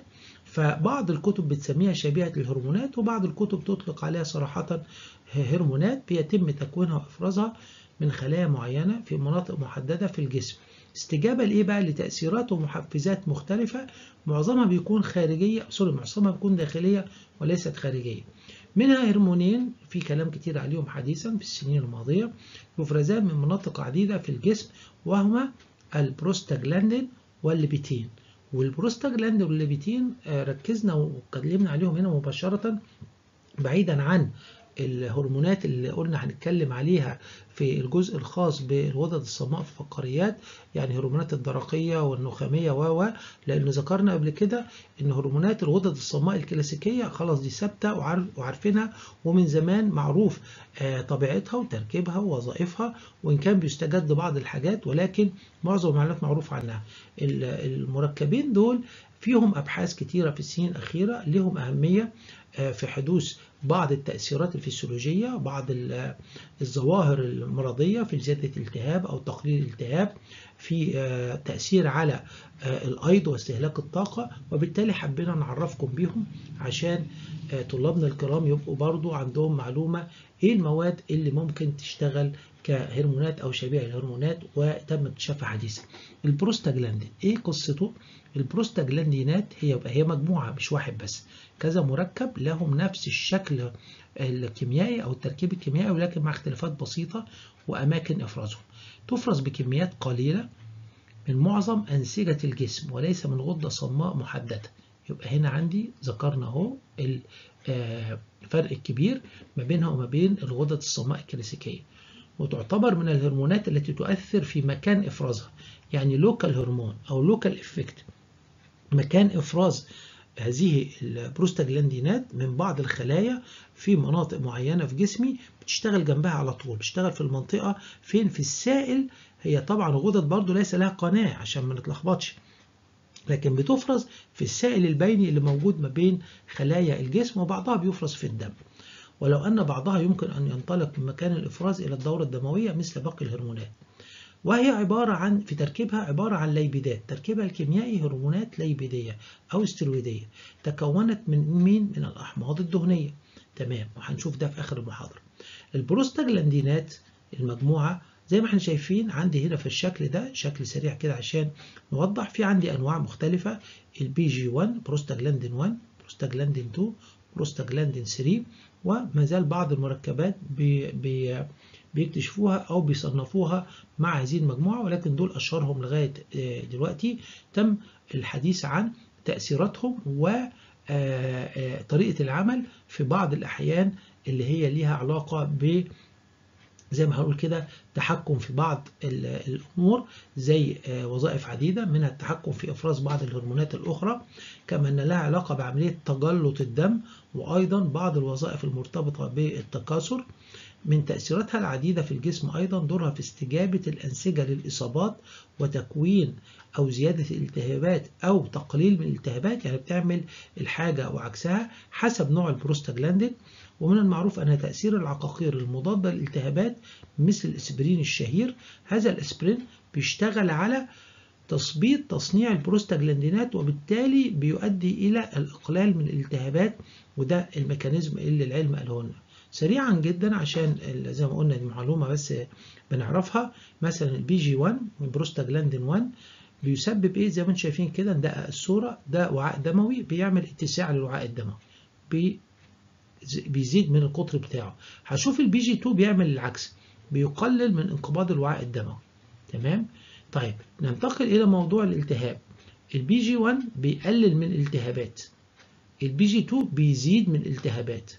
فبعض الكتب بتسميها شبيهة الهرمونات وبعض الكتب تطلق عليها صراحة هرمونات بيتم تكوينها وإفرازها من خلايا معينة في مناطق محددة في الجسم استجابة لإيه بقى لتأثيرات ومحفزات مختلفة معظمها بيكون خارجية سوري معظمها بيكون داخلية وليست خارجية منها هرمونين في كلام كتير عليهم حديثا في السنين الماضية يفرزان من مناطق عديدة في الجسم وهما البروستاجلاندين والليبيتين والبروستاجلاندين والليبيتين ركزنا واتكلمنا عليهم هنا مباشرة بعيدا عن الهرمونات اللي قلنا هنتكلم عليها في الجزء الخاص بالغدد الصماء في الفقاريات يعني هرمونات الدرقية والنخامية و لأن ذكرنا قبل كده إن هرمونات الغدد الصماء الكلاسيكية خلاص دي ثابتة وعارفينها ومن زمان معروف طبيعتها وتركيبها ووظائفها وإن كان بيستجد بعض الحاجات ولكن معظم المعلومات معروف عنها المركبين دول فيهم أبحاث كتيرة في السنين الأخيرة لهم أهمية في حدوث بعض التأثيرات الفسيولوجية بعض الظواهر المرضية في زيادة الالتهاب أو تقليل الالتهاب في تأثير على الأيض واستهلاك الطاقة وبالتالي حبينا نعرفكم بيهم عشان طلابنا الكرام يبقوا برضو عندهم معلومة إيه المواد اللي ممكن تشتغل كهرمونات أو شبيهة الهرمونات وتم اكتشافها حديثا البروستاجلاندين إيه قصته؟ البروستاجلاندينات هي هي مجموعة مش واحد بس كذا مركب لهم نفس الشكل الكيميائي أو التركيب الكيميائي ولكن مع اختلافات بسيطة وأماكن إفرازهم تفرز بكميات قليلة من معظم أنسجة الجسم وليس من غدة صماء محددة يبقى هنا عندي ذكرنا اهو الفرق الكبير ما بينها وما بين الغدد الصماء الكلاسيكية وتعتبر من الهرمونات التي تؤثر في مكان إفرازها يعني لوكال هرمون أو لوكال إفكت مكان إفراز هذه البروستاجلاندينات من بعض الخلايا في مناطق معينة في جسمي بتشتغل جنبها على طول بتشتغل في المنطقة فين في السائل هي طبعا الغدد برضو ليس لها قناة عشان ما نتلخبطش لكن بتفرز في السائل البيني اللي موجود ما بين خلايا الجسم وبعضها بيفرز في الدم ولو أن بعضها يمكن أن ينطلق من مكان الإفراز إلى الدورة الدموية مثل باقي الهرمونات وهي عبارة عن في تركيبها عبارة عن ليبيدات تركيبها الكيميائي هرمونات ليبيدية أو استرويدية تكونت من مين؟ من الأحماض الدهنية تمام وهنشوف ده في آخر المحاضرة البروستاجلاندينات المجموعة زي ما احنا شايفين عندي هنا في الشكل ده شكل سريع كده عشان نوضح في عندي أنواع مختلفة البي جي 1 بروستاجلاندين 1 بروستاجلاندين 2 بروستاجلاندين 3 وما زال بعض المركبات بي بي بيكتشفوها أو بيصنفوها مع هذه المجموعة ولكن دول أشهرهم لغاية دلوقتي تم الحديث عن تأثيراتهم وطريقة العمل في بعض الأحيان اللي هي ليها علاقة ب زي ما هنقول كده تحكم في بعض الأمور زي وظائف عديدة منها التحكم في إفراز بعض الهرمونات الأخرى كما أن لها علاقة بعملية تجلط الدم وأيضا بعض الوظائف المرتبطة بالتكاثر من تأثيراتها العديدة في الجسم أيضا دورها في استجابة الأنسجة للإصابات وتكوين أو زيادة الالتهابات أو تقليل من الالتهابات يعني بتعمل الحاجة وعكسها حسب نوع البروستاجلاندين ومن المعروف أن تأثير العقاقير المضادة للالتهابات مثل الإسبرين الشهير هذا الإسبرين بيشتغل على تثبيط تصنيع البروستاجلاندينات وبالتالي بيؤدي إلى الإقلال من الالتهابات وده الميكانيزم اللي العلم قاله لنا سريعا جدا عشان زي ما قلنا دي معلومة بس بنعرفها مثلا البي جي 1 البروستاجلاندين 1 بيسبب ايه زي ما انتم شايفين كده ده الصورة ده وعاء دموي بيعمل اتساع للوعاء الدموي بي بيزيد من القطر بتاعه هشوف البي جي 2 بيعمل العكس بيقلل من انقباض الوعاء الدموي تمام طيب ننتقل الى موضوع الالتهاب البي جي 1 بيقلل من الالتهابات البي جي 2 بيزيد من الالتهابات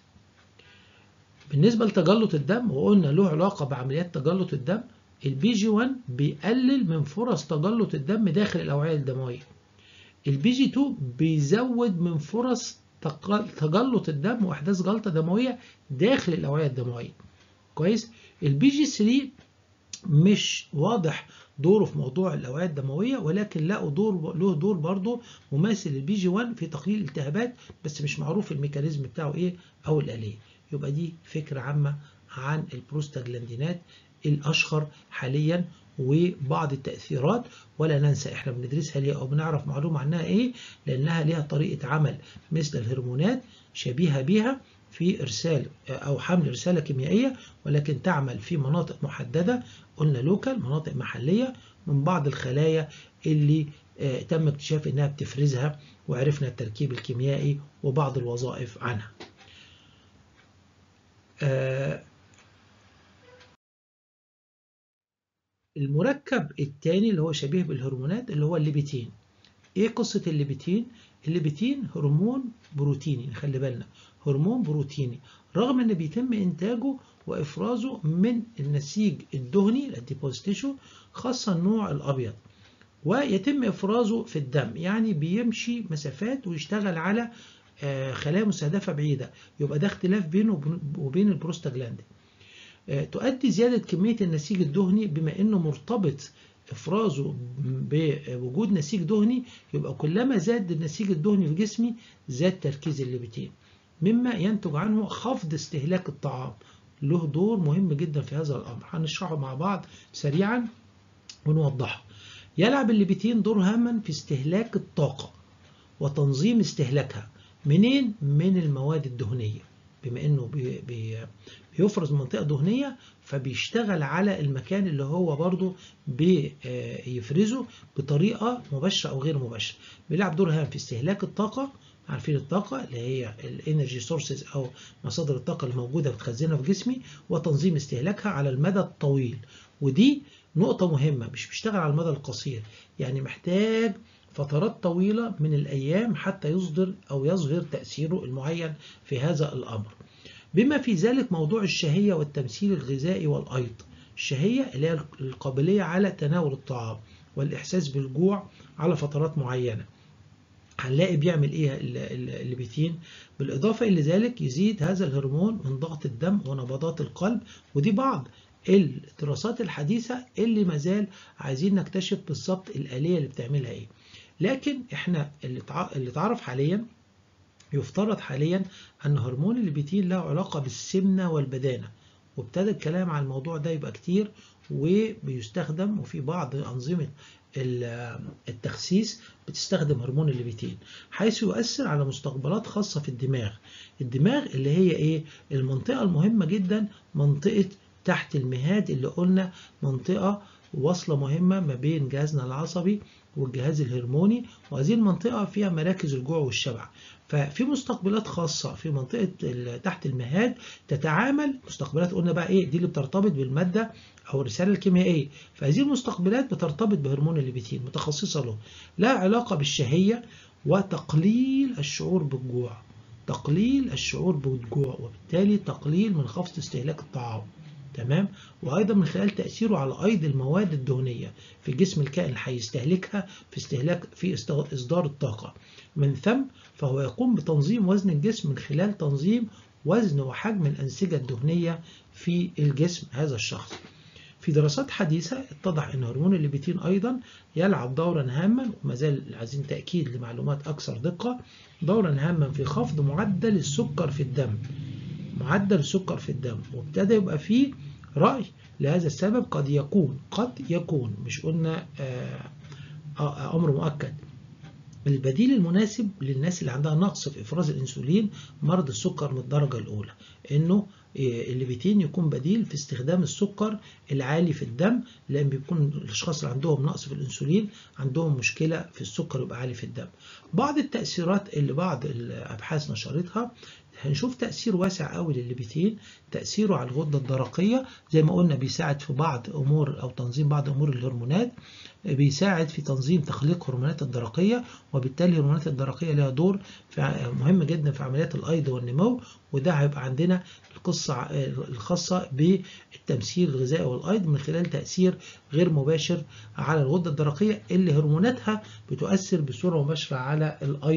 بالنسبة لتجلط الدم وقلنا له علاقة بعمليات تجلط الدم البي جي 1 بيقلل من فرص تجلط الدم داخل الأوعية الدموية البي جي 2 بيزود من فرص تجلط الدم واحداث جلطه دمويه داخل الاوعيه الدمويه كويس البي جي 3 مش واضح دوره في موضوع الاوعيه الدمويه ولكن له دور له دور برضه مماثل للبي جي 1 في تقليل الالتهابات بس مش معروف الميكانيزم بتاعه ايه او الاليه يبقى دي فكره عامه عن البروستاجلاندينات الأشهر حاليا وبعض التأثيرات ولا ننسى احنا بندرسها ليه او بنعرف معلومة عنها ايه لانها ليها طريقة عمل مثل الهرمونات شبيهة بها في ارسال او حمل رسالة كيميائية ولكن تعمل في مناطق محددة قلنا لوكال مناطق محلية من بعض الخلايا اللي تم اكتشاف انها بتفرزها وعرفنا التركيب الكيميائي وبعض الوظائف عنها المركب الثاني اللي هو شبيه بالهرمونات اللي هو الليبيتين ايه قصة الليبيتين الليبيتين هرمون بروتيني خلي بالنا هرمون بروتيني رغم ان بيتم انتاجه وافرازه من النسيج الدهني الاديبوز تيشو خاصة النوع الابيض ويتم افرازه في الدم يعني بيمشي مسافات ويشتغل على خلايا مستهدفة بعيدة يبقى ده اختلاف بينه وبين البروستاجلاندين تؤدي زيادة كمية النسيج الدهني بما انه مرتبط افرازه بوجود نسيج دهني يبقى كلما زاد النسيج الدهني في جسمي زاد تركيز الليبيتين مما ينتج عنه خفض استهلاك الطعام له دور مهم جدا في هذا الامر هنشرحه مع بعض سريعا ونوضحه يلعب الليبيتين دور هاما في استهلاك الطاقة وتنظيم استهلاكها منين؟ من المواد الدهنية بما انه بي بي بيفرز منطقة دهنية فبيشتغل على المكان اللي هو برضو بيفرزه بطريقة مباشرة أو غير مباشرة بيلعب دور هام في استهلاك الطاقة عارفين الطاقة اللي هي الانرجي سورسز أو مصادر الطاقة الموجودة بتخزنها في جسمي وتنظيم استهلاكها على المدى الطويل ودي نقطة مهمة مش بيشتغل على المدى القصير يعني محتاج فترات طويلة من الأيام حتى يصدر أو يظهر تأثيره المعين في هذا الأمر بما في ذلك موضوع الشهية والتمثيل الغذائي والأيض الشهية اللي هي القابلية على تناول الطعام والإحساس بالجوع على فترات معينة هنلاقي بيعمل ايه الليبيتين بالإضافة إلى ذلك يزيد هذا الهرمون من ضغط الدم ونبضات القلب ودي بعض الدراسات الحديثة اللي مازال عايزين نكتشف بالظبط الآلية اللي بتعملها ايه لكن احنا اللي اتعرف حاليا يفترض حاليا أن هرمون الليبيتين له علاقة بالسمنة والبدانة وابتدى الكلام عن الموضوع ده يبقى كتير وبيستخدم وفي بعض أنظمة التخسيس بتستخدم هرمون الليبيتين حيث يؤثر على مستقبلات خاصة في الدماغ الدماغ اللي هي ايه المنطقة المهمة جدا منطقة تحت المهاد اللي قلنا منطقة وصلة مهمة ما بين جهازنا العصبي والجهاز الهرموني وهذه المنطقة فيها مراكز الجوع والشبع ففي مستقبلات خاصة في منطقة تحت المهاد تتعامل مستقبلات قلنا بقى ايه دي اللي بترتبط بالمادة او الرسالة الكيميائية فهذه المستقبلات بترتبط بهرمون الليبيتين متخصصة له لها علاقة بالشهية وتقليل الشعور بالجوع تقليل الشعور بالجوع وبالتالي تقليل من خفض استهلاك الطعام تمام وايضا من خلال تاثيره على ايض المواد الدهنيه في جسم الكائن اللي هيستهلكها في استهلاك في اصدار الطاقه من ثم فهو يقوم بتنظيم وزن الجسم من خلال تنظيم وزن وحجم الانسجه الدهنيه في الجسم هذا الشخص في دراسات حديثة اتضح أن هرمون الليبيتين أيضا يلعب دورا هاما وما زال عايزين تأكيد لمعلومات أكثر دقة دورا هاما في خفض معدل السكر في الدم معدل السكر في الدم وابتدى يبقى فيه رأي لهذا السبب قد يكون قد يكون مش قلنا أمر مؤكد البديل المناسب للناس اللي عندها نقص في إفراز الأنسولين مرض السكر من الدرجة الأولى إنه الليبيتين يكون بديل في استخدام السكر العالي في الدم لأن بيكون الأشخاص اللي عندهم نقص في الأنسولين عندهم مشكلة في السكر يبقى عالي في الدم بعض التأثيرات اللي بعض الأبحاث نشرتها هنشوف تأثير واسع قوي للليبيتين تأثيره على الغدة الدرقية زي ما قلنا بيساعد في بعض أمور أو تنظيم بعض أمور الهرمونات بيساعد في تنظيم تخليق هرمونات الدرقية وبالتالي هرمونات الدرقية لها دور مهم جدا في عمليات الأيض والنمو وده هيبقى عندنا القصة الخاصة بالتمثيل الغذائي والأيض من خلال تأثير غير مباشر على الغدة الدرقية اللي هرموناتها بتؤثر بصورة مباشرة على الأيض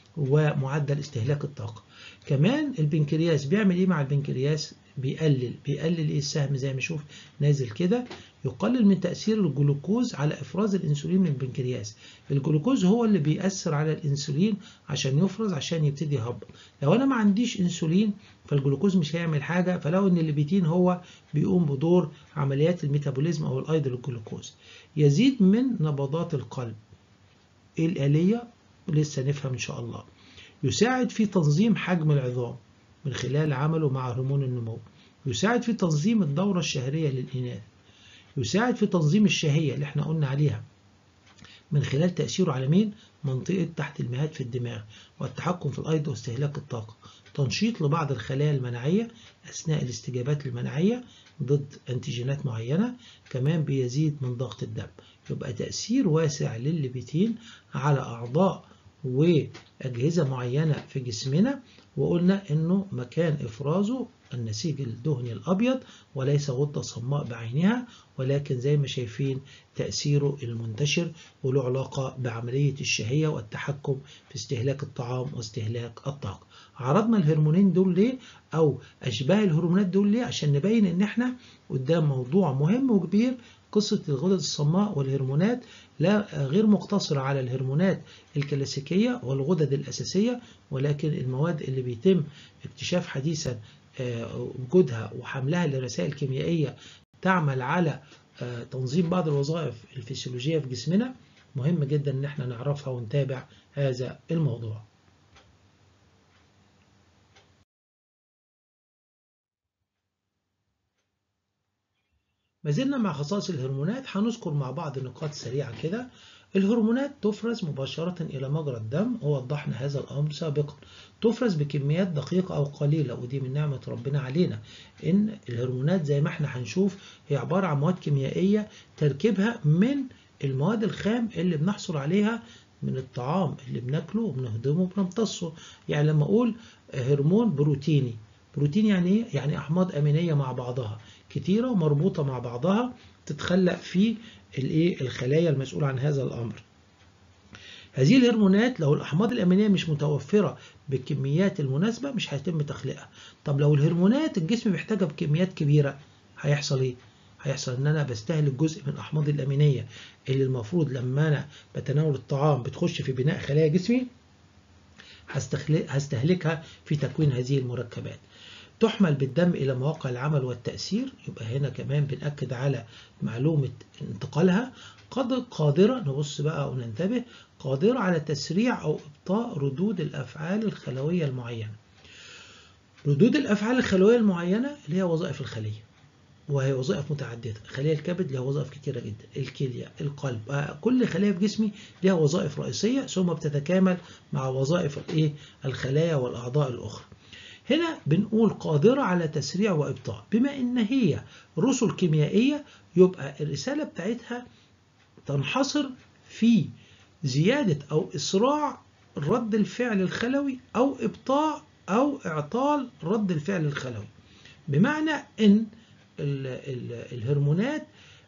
ومعدل استهلاك الطاقة كمان البنكرياس بيعمل ايه مع البنكرياس بيقلل بيقلل ايه السهم زي ما نشوف نازل كده يقلل من تأثير الجلوكوز على إفراز الأنسولين من البنكرياس الجلوكوز هو اللي بيأثر على الأنسولين عشان يفرز عشان يبتدي يهبط لو أنا ما عنديش أنسولين فالجلوكوز مش هيعمل حاجة فلو إن الليبيتين هو بيقوم بدور عمليات الميتابوليزم أو الأيض للجلوكوز يزيد من نبضات القلب إيه الآلية لسه نفهم إن شاء الله يساعد في تنظيم حجم العظام من خلال عمله مع هرمون النمو يساعد في تنظيم الدورة الشهرية للإناث يساعد في تنظيم الشهية اللي احنا قلنا عليها من خلال تأثيره على مين؟ منطقة تحت المهاد في الدماغ والتحكم في الأيض واستهلاك الطاقة تنشيط لبعض الخلايا المناعية أثناء الاستجابات المناعية ضد أنتيجينات معينة كمان بيزيد من ضغط الدم يبقى تأثير واسع للليبيتين على أعضاء وأجهزة معينة في جسمنا وقلنا إنه مكان إفرازه النسيج الدهني الأبيض وليس غدة صماء بعينها ولكن زي ما شايفين تأثيره المنتشر وله علاقة بعملية الشهية والتحكم في استهلاك الطعام واستهلاك الطاقة عرضنا الهرمونين دول ليه أو أشباه الهرمونات دول ليه عشان نبين إن إحنا قدام موضوع مهم وكبير قصة الغدد الصماء والهرمونات لا غير مقتصرة على الهرمونات الكلاسيكية والغدد الأساسية ولكن المواد اللي بيتم اكتشاف حديثا وجودها وحملها لرسائل كيميائية تعمل على تنظيم بعض الوظائف الفسيولوجية في جسمنا مهم جدا ان احنا نعرفها ونتابع هذا الموضوع ما زلنا مع خصائص الهرمونات هنذكر مع بعض نقاط سريعة كده الهرمونات تفرز مباشرة إلى مجرى الدم ووضحنا هذا الأمر سابقا تفرز بكميات دقيقة أو قليلة ودي من نعمة ربنا علينا إن الهرمونات زي ما احنا هنشوف هي عبارة عن مواد كيميائية تركيبها من المواد الخام اللي بنحصل عليها من الطعام اللي بناكله وبنهضمه وبنمتصه يعني لما أقول هرمون بروتيني بروتين يعني ايه؟ يعني أحماض أمينية مع بعضها كتيرة ومربوطة مع بعضها تتخلق في الايه الخلايا المسؤولة عن هذا الأمر هذه الهرمونات لو الأحماض الأمينية مش متوفرة بالكميات المناسبة مش هيتم تخليقها طب لو الهرمونات الجسم محتاجها بكميات كبيرة هيحصل ايه؟ هيحصل ان انا بستهلك جزء من الاحماض الامينيه اللي المفروض لما انا بتناول الطعام بتخش في بناء خلايا جسمي هستهلكها في تكوين هذه المركبات تحمل بالدم إلى مواقع العمل والتأثير يبقى هنا كمان بنأكد على معلومة انتقالها قد قادرة نبص بقى وننتبه قادرة على تسريع أو إبطاء ردود الأفعال الخلوية المعينة ردود الأفعال الخلوية المعينة اللي هي وظائف الخلية وهي وظائف متعددة خلية الكبد لها وظائف كتيرة جدا الكلية القلب كل خلية في جسمي لها وظائف رئيسية ثم بتتكامل مع وظائف الايه الخلايا والأعضاء الأخرى هنا بنقول قادرة على تسريع وإبطاء بما إن هي رسل كيميائية يبقى الرسالة بتاعتها تنحصر في زيادة أو إسراع رد الفعل الخلوي أو إبطاء أو إعطال رد الفعل الخلوي بمعنى إن ال ال الهرمونات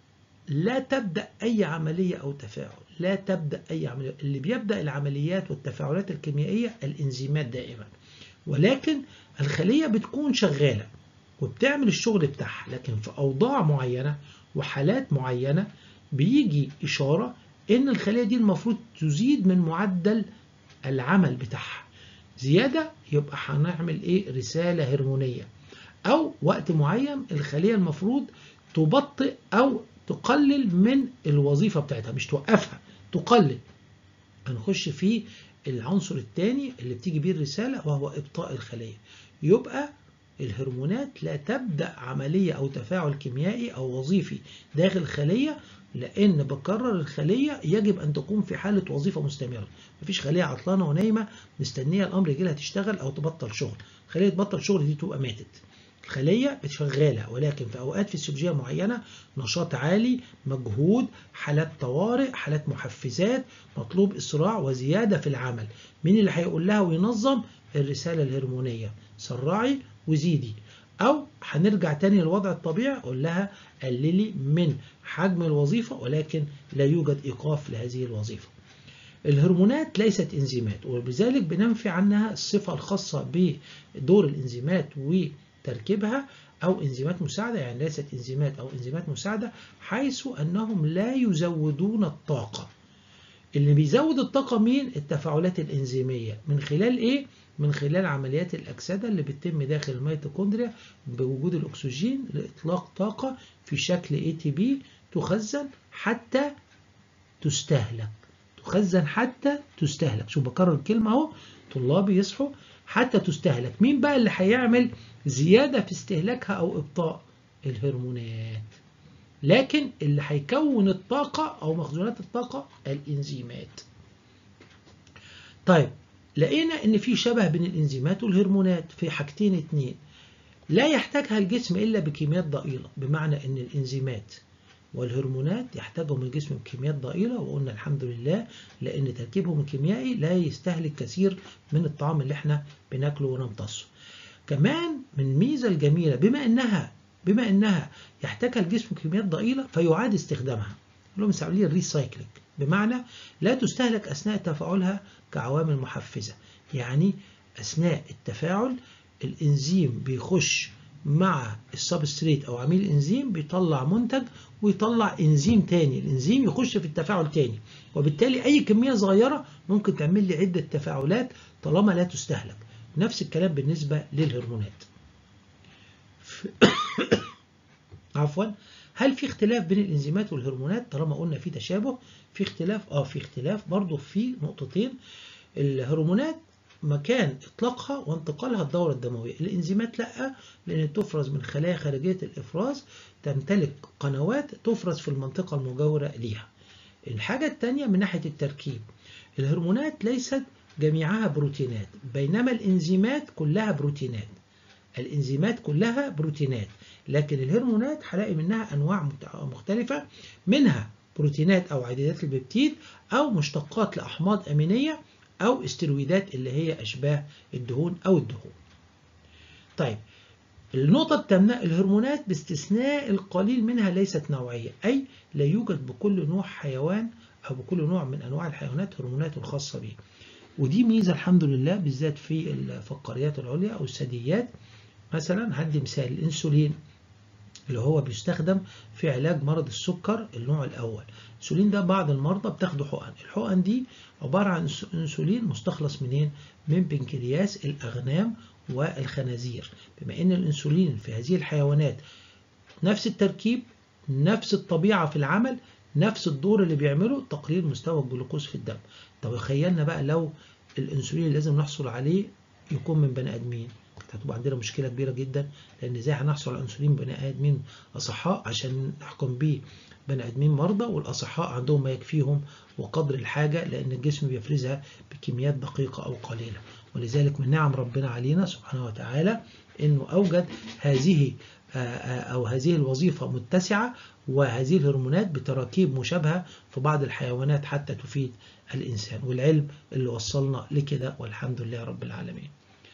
لا تبدأ أي عملية أو تفاعل لا تبدأ أي عملية اللي بيبدأ العمليات والتفاعلات الكيميائية الإنزيمات دائما ولكن الخلية بتكون شغالة وبتعمل الشغل بتاعها لكن في أوضاع معينة وحالات معينة بيجي إشارة إن الخلية دي المفروض تزيد من معدل العمل بتاعها زيادة يبقى هنعمل إيه رسالة هرمونية أو وقت معين الخلية المفروض تبطئ أو تقلل من الوظيفة بتاعتها مش توقفها تقلل هنخش في العنصر الثاني اللي بتيجي بيه الرسالة وهو إبطاء الخلية يبقى الهرمونات لا تبدأ عملية أو تفاعل كيميائي أو وظيفي داخل الخلية لأن بكرر الخلية يجب أن تكون في حالة وظيفة مستمرة مفيش خلية عطلانة ونايمة مستنية الأمر يجي لها تشتغل أو تبطل شغل خلية تبطل شغل دي تبقى ماتت الخلية شغالة ولكن في أوقات فسيولوجية معينة نشاط عالي مجهود حالات طوارئ حالات محفزات مطلوب إسراع وزيادة في العمل مين اللي هيقول لها وينظم الرسالة الهرمونية سرعي وزيدي أو هنرجع تاني للوضع الطبيعي أقول لها قللي من حجم الوظيفة ولكن لا يوجد إيقاف لهذه الوظيفة الهرمونات ليست انزيمات وبذلك بننفي عنها الصفة الخاصة بدور الانزيمات وتركيبها أو انزيمات مساعدة يعني ليست انزيمات أو انزيمات مساعدة حيث أنهم لا يزودون الطاقة اللي بيزود الطاقة مين؟ التفاعلات الإنزيمية من خلال إيه؟ من خلال عمليات الأكسدة اللي بتتم داخل الميتوكوندريا بوجود الأكسجين لإطلاق طاقة في شكل ATP تخزن حتى تستهلك تخزن حتى تستهلك شوف بكرر الكلمة اهو طلابي يصحوا حتى تستهلك مين بقى اللي هيعمل زيادة في استهلاكها أو إبطاء الهرمونات لكن اللي هيكون الطاقة أو مخزونات الطاقة الإنزيمات طيب لقينا إن في شبه بين الإنزيمات والهرمونات في حاجتين اتنين لا يحتاجها الجسم إلا بكميات ضئيلة بمعنى إن الإنزيمات والهرمونات يحتاجهم الجسم بكميات ضئيلة وقلنا الحمد لله لأن تركيبهم الكيميائي لا يستهلك كثير من الطعام اللي احنا بناكله ونمتصه كمان من الميزة الجميلة بما إنها بما إنها يحتاجها الجسم بكميات ضئيلة فيعاد استخدامها اللي هم بيسموه الريسايكلينج بمعنى لا تستهلك أثناء تفاعلها كعوامل محفزة يعني أثناء التفاعل الإنزيم بيخش مع السبستريت او عميل الانزيم بيطلع منتج ويطلع انزيم تاني الانزيم يخش في التفاعل تاني وبالتالي اي كميه صغيره ممكن تعمل لي عده تفاعلات طالما لا تستهلك نفس الكلام بالنسبه للهرمونات عفوا هل في اختلاف بين الانزيمات والهرمونات طالما قلنا في تشابه في اختلاف اه في اختلاف برضه في نقطتين الهرمونات مكان إطلاقها وانتقالها الدورة الدموية الإنزيمات لا لأن تفرز من خلايا خارجية الإفراز تمتلك قنوات تفرز في المنطقة المجاورة ليها الحاجة الثانية من ناحية التركيب الهرمونات ليست جميعها بروتينات بينما الإنزيمات كلها بروتينات الإنزيمات كلها بروتينات لكن الهرمونات هلاقي منها أنواع مختلفة منها بروتينات أو عديدات الببتيد أو مشتقات لأحماض أمينية أو استرويدات اللي هي أشباه الدهون أو الدهون طيب النقطة الثامنة الهرمونات باستثناء القليل منها ليست نوعية أي لا يوجد بكل نوع حيوان أو بكل نوع من أنواع الحيوانات هرمونات الخاصة به ودي ميزة الحمد لله بالذات في الفقاريات العليا أو الثدييات مثلا هدي مثال الأنسولين اللي هو بيستخدم في علاج مرض السكر النوع الأول الأنسولين ده بعض المرضى بتاخدوا حقن الحقن دي عبارة عن أنسولين مستخلص منين؟ من بنكرياس الأغنام والخنازير بما أن الأنسولين في هذه الحيوانات نفس التركيب نفس الطبيعة في العمل نفس الدور اللي بيعمله تقليل مستوى الجلوكوز في الدم طب تخيلنا بقى لو الأنسولين اللي لازم نحصل عليه يكون من بني آدمين هتبقى عندنا مشكلة كبيرة جدا لأن ازاي هنحصل على أنسولين بني آدمين أصحاء عشان نحكم بيه بني آدمين مرضى والأصحاء عندهم ما يكفيهم وقدر الحاجة لأن الجسم بيفرزها بكميات دقيقة أو قليلة ولذلك من نعم ربنا علينا سبحانه وتعالى أنه أوجد هذه أو هذه الوظيفة متسعة وهذه الهرمونات بتراكيب مشابهة في بعض الحيوانات حتى تفيد الإنسان والعلم اللي وصلنا لكده والحمد لله رب العالمين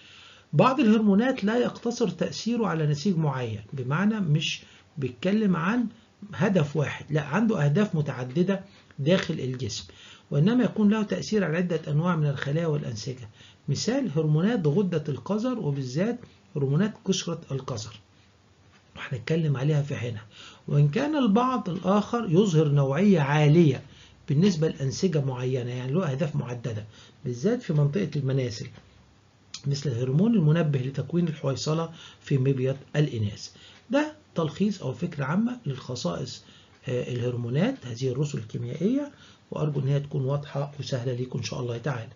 بعض الهرمونات لا يقتصر تأثيره على نسيج معين بمعنى مش بيتكلم عن هدف واحد لا عنده أهداف متعددة داخل الجسم وإنما يكون له تأثير على عدة أنواع من الخلايا والأنسجة مثال هرمونات غدة القذر وبالذات هرمونات قشرة القذر وهنتكلم عليها في حينها وإن كان البعض الآخر يظهر نوعية عالية بالنسبة لأنسجة معينة يعني له أهداف محددة بالذات في منطقة المناسل مثل الهرمون المنبه لتكوين الحويصلة في مبيض الإناث ده تلخيص أو فكرة عامة للخصائص الهرمونات هذه الرسل الكيميائية وأرجو أن هي تكون واضحة وسهلة ليكم إن شاء الله تعالى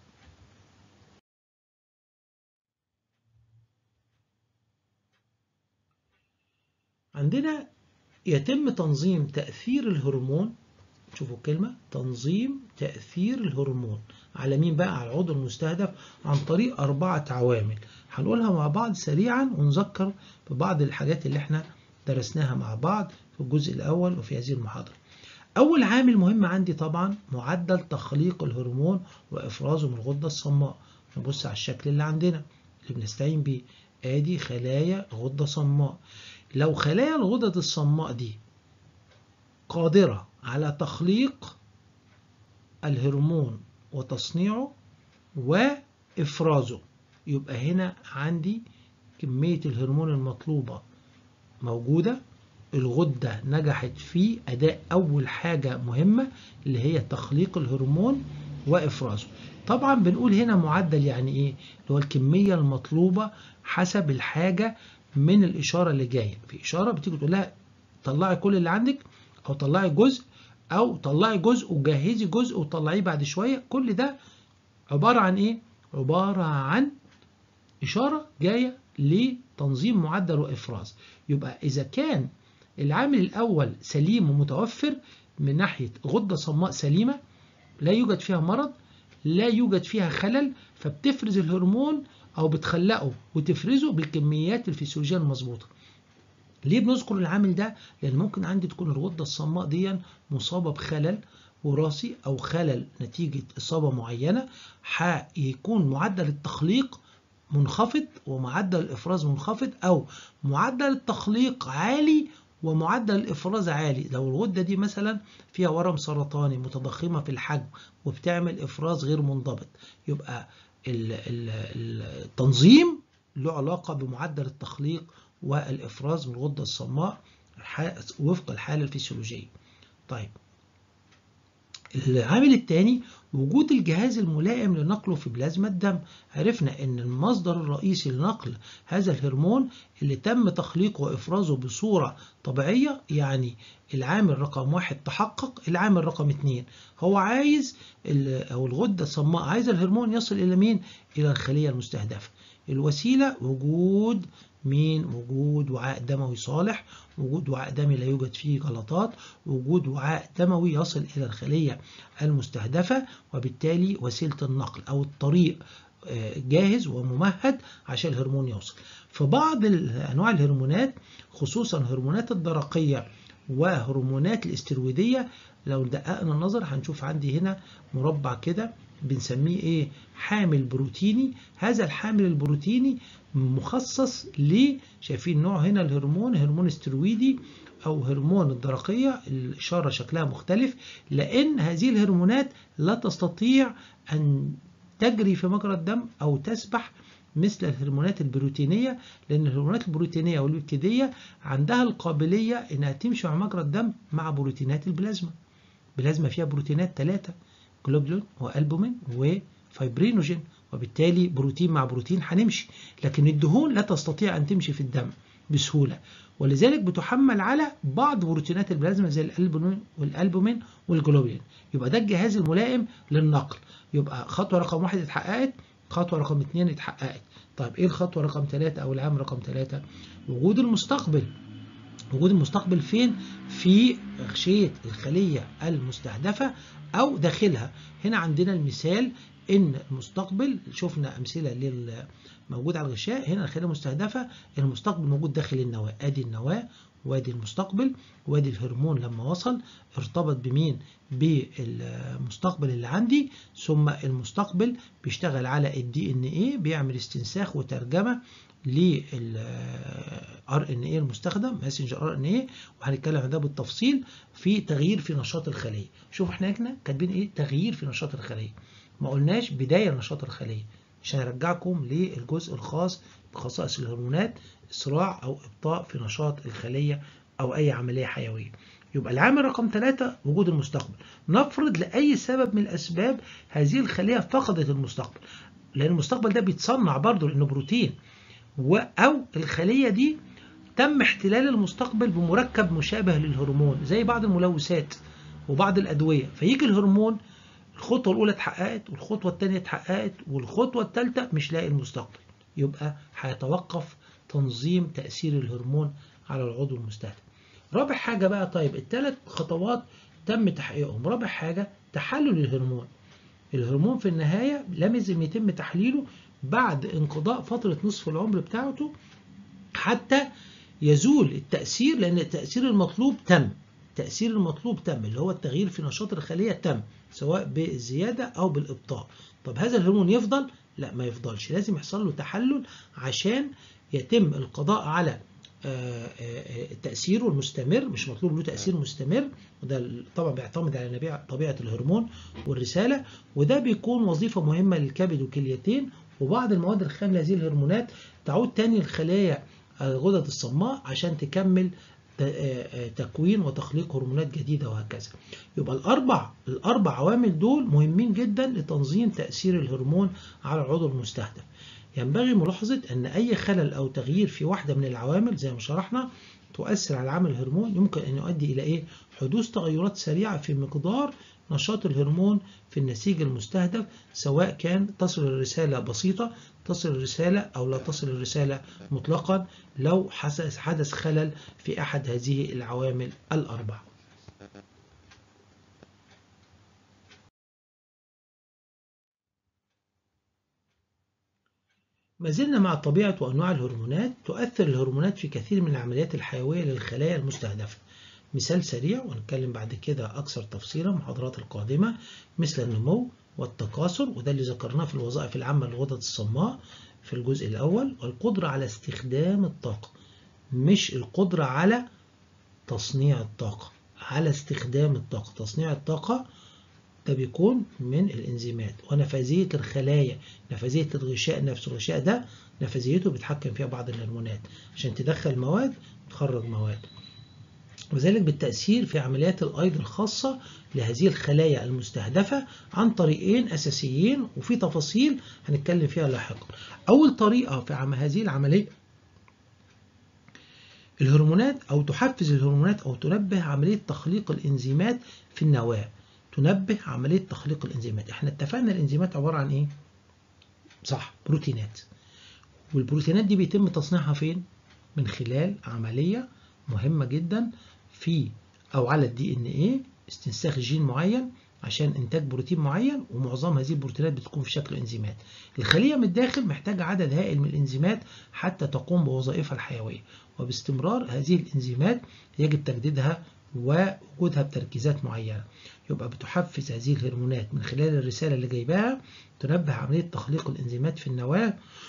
عندنا يتم تنظيم تأثير الهرمون شوفوا الكلمة تنظيم تأثير الهرمون على مين بقى على العضو المستهدف عن طريق أربعة عوامل هنقولها مع بعض سريعا ونذكر ببعض الحاجات اللي احنا درسناها مع بعض في الجزء الأول وفي هذه المحاضرة أول عامل مهم عندي طبعا معدل تخليق الهرمون وإفرازه من الغدة الصماء نبص على الشكل اللي عندنا اللي بنستعين بيه آدي خلايا غدة صماء لو خلايا الغدد الصماء دي قادرة على تخليق الهرمون وتصنيعه وإفرازه يبقى هنا عندي كمية الهرمون المطلوبة موجودة الغدة نجحت في أداء أول حاجة مهمة اللي هي تخليق الهرمون وإفرازه طبعا بنقول هنا معدل يعني إيه؟ اللي هو الكمية المطلوبة حسب الحاجة من الإشارة اللي جاية في إشارة بتيجي تقول لها طلعي كل اللي عندك أو طلعي جزء أو طلعي جزء وجهزي جزء وطلعيه بعد شوية كل ده عبارة عن إيه؟ عبارة عن إشارة جاية لتنظيم معدل وإفراز يبقى إذا كان العامل الأول سليم ومتوفر من ناحية غدة صماء سليمة لا يوجد فيها مرض لا يوجد فيها خلل فبتفرز الهرمون أو بتخلقه وتفرزه بالكميات الفسيولوجية المظبوطة ليه بنذكر العامل ده؟ لأن ممكن عندي تكون الغدة الصماء دي مصابة بخلل وراثي أو خلل نتيجة إصابة معينة هيكون معدل التخليق منخفض ومعدل الإفراز منخفض أو معدل التخليق عالي ومعدل الإفراز عالي لو الغدة دي مثلا فيها ورم سرطاني متضخمة في الحجم وبتعمل إفراز غير منضبط يبقى التنظيم له علاقة بمعدل التخليق والإفراز من الغدة الصماء وفق الحالة الفسيولوجية طيب العامل الثاني وجود الجهاز الملائم لنقله في بلازما الدم عرفنا ان المصدر الرئيسي لنقل هذا الهرمون اللي تم تخليقه وافرازه بصورة طبيعية يعني العامل رقم واحد تحقق العامل رقم اتنين هو عايز او الغدة الصماء عايز الهرمون يصل الى مين الى الخلية المستهدفة الوسيلة وجود مين وجود وعاء دموي صالح وجود وعاء دموي لا يوجد فيه غلطات وجود وعاء دموي يصل إلى الخلية المستهدفة وبالتالي وسيلة النقل أو الطريق جاهز وممهد عشان الهرمون يوصل في بعض أنواع الهرمونات خصوصا هرمونات الدرقية وهرمونات الاسترويدية لو دققنا النظر هنشوف عندي هنا مربع كده بنسميه ايه حامل بروتيني هذا الحامل البروتيني مخصص ل شايفين نوع هنا الهرمون هرمون استرويدي او هرمون الدرقيه الاشاره شكلها مختلف لان هذه الهرمونات لا تستطيع ان تجري في مجرى الدم او تسبح مثل الهرمونات البروتينيه لان الهرمونات البروتينيه والليبيديه عندها القابليه انها تمشي مع مجرى الدم مع بروتينات البلازما البلازما فيها بروتينات ثلاثه جلوبولين والبومين وفايبرينوجين وبالتالي بروتين مع بروتين هنمشي لكن الدهون لا تستطيع ان تمشي في الدم بسهوله ولذلك بتحمل على بعض بروتينات البلازما زي الالبومين والالبومين والجلوبولين يبقى ده الجهاز الملائم للنقل يبقى خطوه رقم واحد اتحققت خطوه رقم اثنين اتحققت طيب ايه الخطوه رقم ثلاثه او العام رقم ثلاثه وجود المستقبل وجود المستقبل فين في غشية الخلية المستهدفة أو داخلها هنا عندنا المثال إن المستقبل شفنا أمثلة موجود على الغشاء هنا الخلية المستهدفة المستقبل موجود داخل النواة أدي النواة وادي المستقبل وادي الهرمون لما وصل ارتبط بمين بالمستقبل اللي عندي ثم المستقبل بيشتغل على الدي ان ايه بيعمل استنساخ وترجمه للار ان ايه المستخدم ماسنجر ار ان ايه وهنتكلم عن ده بالتفصيل في تغيير في نشاط الخليه شوف احنا هنا كاتبين ايه تغيير في نشاط الخليه ما قلناش بدايه نشاط الخليه عشان ارجعكم للجزء الخاص بخصائص الهرمونات اسراع او ابطاء في نشاط الخليه او اي عمليه حيويه يبقى العامل رقم ثلاثة وجود المستقبل نفرض لأي سبب من الأسباب هذه الخلية فقدت المستقبل لأن المستقبل ده بيتصنع برضه لأنه بروتين أو الخلية دي تم احتلال المستقبل بمركب مشابه للهرمون زي بعض الملوثات وبعض الأدوية فيجي الهرمون الخطوة الأولى اتحققت والخطوة الثانية اتحققت والخطوة الثالثة مش لاقي المستقبل يبقى هيتوقف تنظيم تأثير الهرمون على العضو المستهدف رابع حاجة بقى طيب الثلاث خطوات تم تحقيقهم رابع حاجة تحلل الهرمون الهرمون في النهاية لازم يتم تحليله بعد انقضاء فترة نصف العمر بتاعته حتى يزول التأثير لأن التأثير المطلوب تم التأثير المطلوب تم اللي هو التغيير في نشاط الخلية تم سواء بالزيادة أو بالإبطاء طب هذا الهرمون يفضل؟ لا ما يفضلش لازم يحصل له تحلل عشان يتم القضاء على تأثيره المستمر مش مطلوب له تأثير مستمر وده طبعا بيعتمد على طبيعة الهرمون والرسالة وده بيكون وظيفة مهمة للكبد والكليتين وبعض المواد الخام لهذه الهرمونات تعود تاني للخلايا الغدد الصماء عشان تكمل تكوين وتخليق هرمونات جديدة وهكذا يبقى الأربع الأربع عوامل دول مهمين جدا لتنظيم تأثير الهرمون على العضو المستهدف ينبغي ملاحظة أن أي خلل أو تغيير في واحدة من العوامل زي ما شرحنا تؤثر على عمل الهرمون يمكن أن يؤدي إلى إيه؟ حدوث تغيرات سريعة في مقدار نشاط الهرمون في النسيج المستهدف سواء كان تصل الرسالة بسيطة تصل الرسالة أو لا تصل الرسالة مطلقا لو حدث خلل في أحد هذه العوامل الأربع ما زلنا مع طبيعة وأنواع الهرمونات تؤثر الهرمونات في كثير من العمليات الحيوية للخلايا المستهدفة مثال سريع ونتكلم بعد كده أكثر تفصيلا المحاضرات القادمة مثل النمو والتكاثر وده اللي ذكرناه في الوظائف العامة للغدد الصماء في الجزء الأول والقدرة على استخدام الطاقة مش القدرة على تصنيع الطاقة على استخدام الطاقة تصنيع الطاقة ده بيكون من الانزيمات ونفاذية الخلايا نفاذية الغشاء نفسه الغشاء ده نفاذيته بيتحكم فيها بعض الهرمونات عشان تدخل مواد وتخرج مواد وذلك بالتأثير في عمليات الأيض الخاصة لهذه الخلايا المستهدفة عن طريقين أساسيين وفي تفاصيل هنتكلم فيها لاحقا أول طريقة في هذه العملية الهرمونات أو تحفز الهرمونات أو تنبه عملية تخليق الإنزيمات في النواة تنبه عملية تخليق الإنزيمات احنا اتفقنا الإنزيمات عبارة عن إيه؟ صح بروتينات والبروتينات دي بيتم تصنيعها فين؟ من خلال عملية مهمة جدا في أو على الدي ان ايه استنساخ جين معين عشان إنتاج بروتين معين ومعظم هذه البروتينات بتكون في شكل إنزيمات الخلية من الداخل محتاجة عدد هائل من الإنزيمات حتى تقوم بوظائفها الحيوية وباستمرار هذه الإنزيمات يجب تجديدها ووجودها بتركيزات معينة يبقى بتحفز هذه الهرمونات من خلال الرسالة اللي جايباها تنبه عملية تخليق الإنزيمات في النواة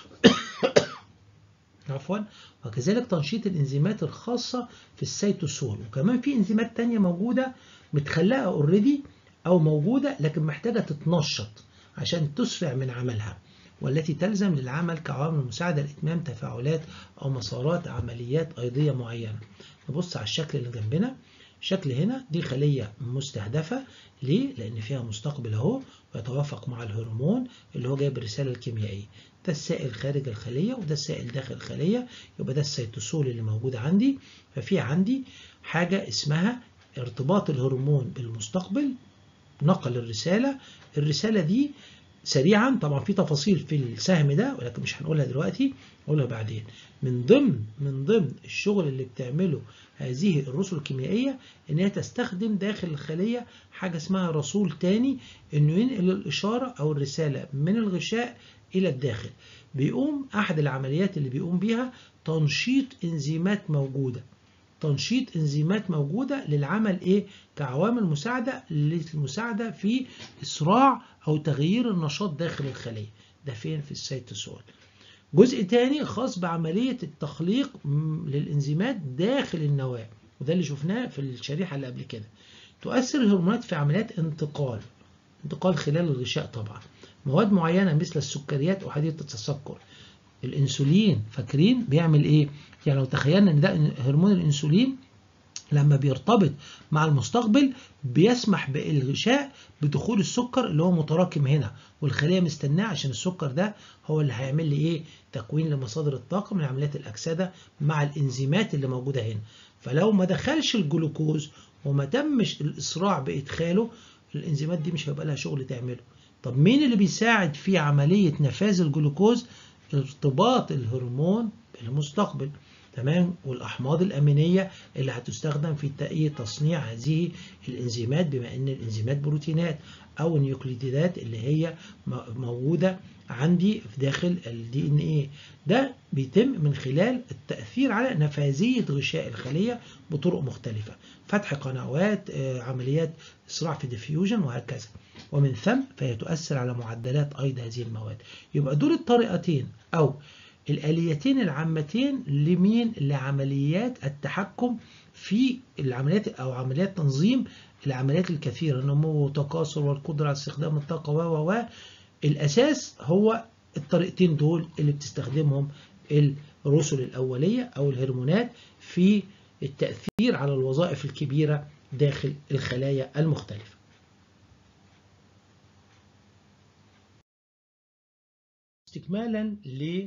عفوا وكذلك تنشيط الإنزيمات الخاصة في السيتوسول وكمان في إنزيمات تانية موجودة متخلقة اوريدي أو موجودة لكن محتاجة تتنشط عشان تسرع من عملها والتي تلزم للعمل كعوامل مساعدة لإتمام تفاعلات أو مسارات عمليات أيضية معينة نبص على الشكل اللي جنبنا الشكل هنا دي خلية مستهدفة ليه؟ لأن فيها مستقبل أهو ويتوافق مع الهرمون اللي هو جايب الرسالة الكيميائية ده السائل خارج الخلية وده السائل داخل الخلية يبقى ده السيتوسول اللي موجود عندي ففي عندي حاجة اسمها ارتباط الهرمون بالمستقبل نقل الرسالة الرسالة دي سريعا طبعا في تفاصيل في السهم ده ولكن مش هنقولها دلوقتي نقولها بعدين من ضمن من ضمن الشغل اللي بتعمله هذه الرسل الكيميائية ان هي تستخدم داخل الخلية حاجة اسمها رسول تاني انه ينقل الاشارة او الرسالة من الغشاء الى الداخل بيقوم احد العمليات اللي بيقوم بيها تنشيط انزيمات موجودة تنشيط انزيمات موجودة للعمل ايه كعوامل مساعدة للمساعدة في اسراع او تغيير النشاط داخل الخلية ده فين في السيتوسول جزء تاني خاص بعملية التخليق للإنزيمات داخل النواة وده اللي شفناه في الشريحة اللي قبل كده تؤثر الهرمونات في عمليات انتقال انتقال خلال الغشاء طبعا مواد معينة مثل السكريات وحديد التسكر الانسولين فاكرين بيعمل ايه يعني لو تخيلنا ان ده هرمون الانسولين لما بيرتبط مع المستقبل بيسمح بالغشاء بدخول السكر اللي هو متراكم هنا والخليه مستناه عشان السكر ده هو اللي هيعمل لي ايه تكوين لمصادر الطاقه من عمليات الاكسده مع الانزيمات اللي موجوده هنا فلو ما دخلش الجلوكوز وما تمش الاسراع بادخاله الانزيمات دي مش هيبقى لها شغل تعمله طب مين اللي بيساعد في عمليه نفاذ الجلوكوز ارتباط الهرمون بالمستقبل تمام والاحماض الامينيه اللي هتستخدم في تأييد تصنيع هذه الانزيمات بما ان الانزيمات بروتينات او النيوكليديدات اللي هي موجوده عندي في داخل الدي ان ايه ده بيتم من خلال التاثير على نفاذيه غشاء الخليه بطرق مختلفه فتح قنوات عمليات اسراع في ديفيوجن وهكذا ومن ثم فهي تؤثر على معدلات ايضا هذه المواد يبقى دول الطريقتين او الآليتين العامتين لمين لعمليات التحكم في العمليات أو عمليات تنظيم العمليات الكثيرة النمو والتكاثر والقدرة على استخدام الطاقة و و الأساس هو الطريقتين دول اللي بتستخدمهم الرسل الأولية أو الهرمونات في التأثير على الوظائف الكبيرة داخل الخلايا المختلفة استكمالا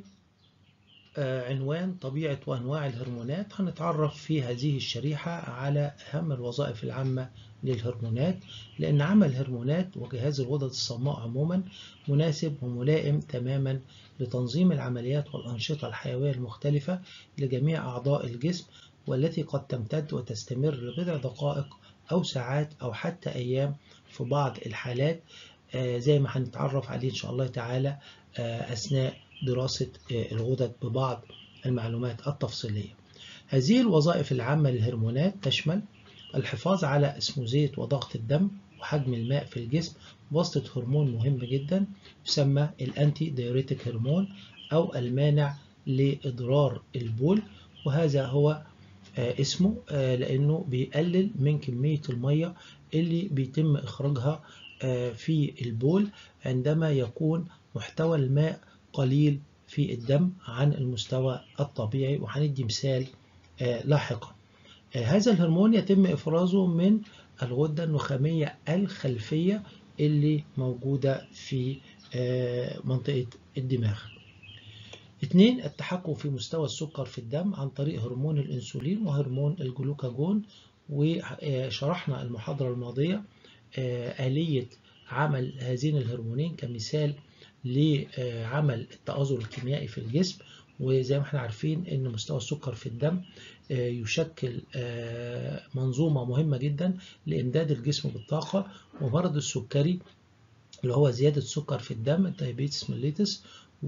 لعنوان طبيعة وأنواع الهرمونات هنتعرف في هذه الشريحة على أهم الوظائف العامة للهرمونات لأن عمل الهرمونات وجهاز الغدد الصماء عموما مناسب وملائم تماما لتنظيم العمليات والأنشطة الحيوية المختلفة لجميع أعضاء الجسم والتي قد تمتد وتستمر لبضع دقائق أو ساعات أو حتى أيام في بعض الحالات زي ما هنتعرف عليه إن شاء الله تعالى أثناء دراسة الغدد ببعض المعلومات التفصيلية هذه الوظائف العامة للهرمونات تشمل الحفاظ على اسموزية وضغط الدم وحجم الماء في الجسم بواسطة هرمون مهم جدا يسمى الأنتي دايوريتيك هرمون أو المانع لإضرار البول وهذا هو اسمه لأنه بيقلل من كمية المية اللي بيتم إخراجها في البول عندما يكون محتوى الماء قليل في الدم عن المستوى الطبيعي وهندي مثال لاحقا هذا الهرمون يتم إفرازه من الغدة النخامية الخلفية اللي موجودة في منطقة الدماغ اثنين التحكم في مستوى السكر في الدم عن طريق هرمون الأنسولين وهرمون الجلوكاجون وشرحنا المحاضرة الماضية آلية عمل هذين الهرمونين كمثال لعمل التآزر الكيميائي في الجسم وزي ما احنا عارفين ان مستوى السكر في الدم يشكل منظومة مهمة جدا لإمداد الجسم بالطاقة ومرض السكري اللي هو زيادة سكر في الدم الدايابيتس ميليتس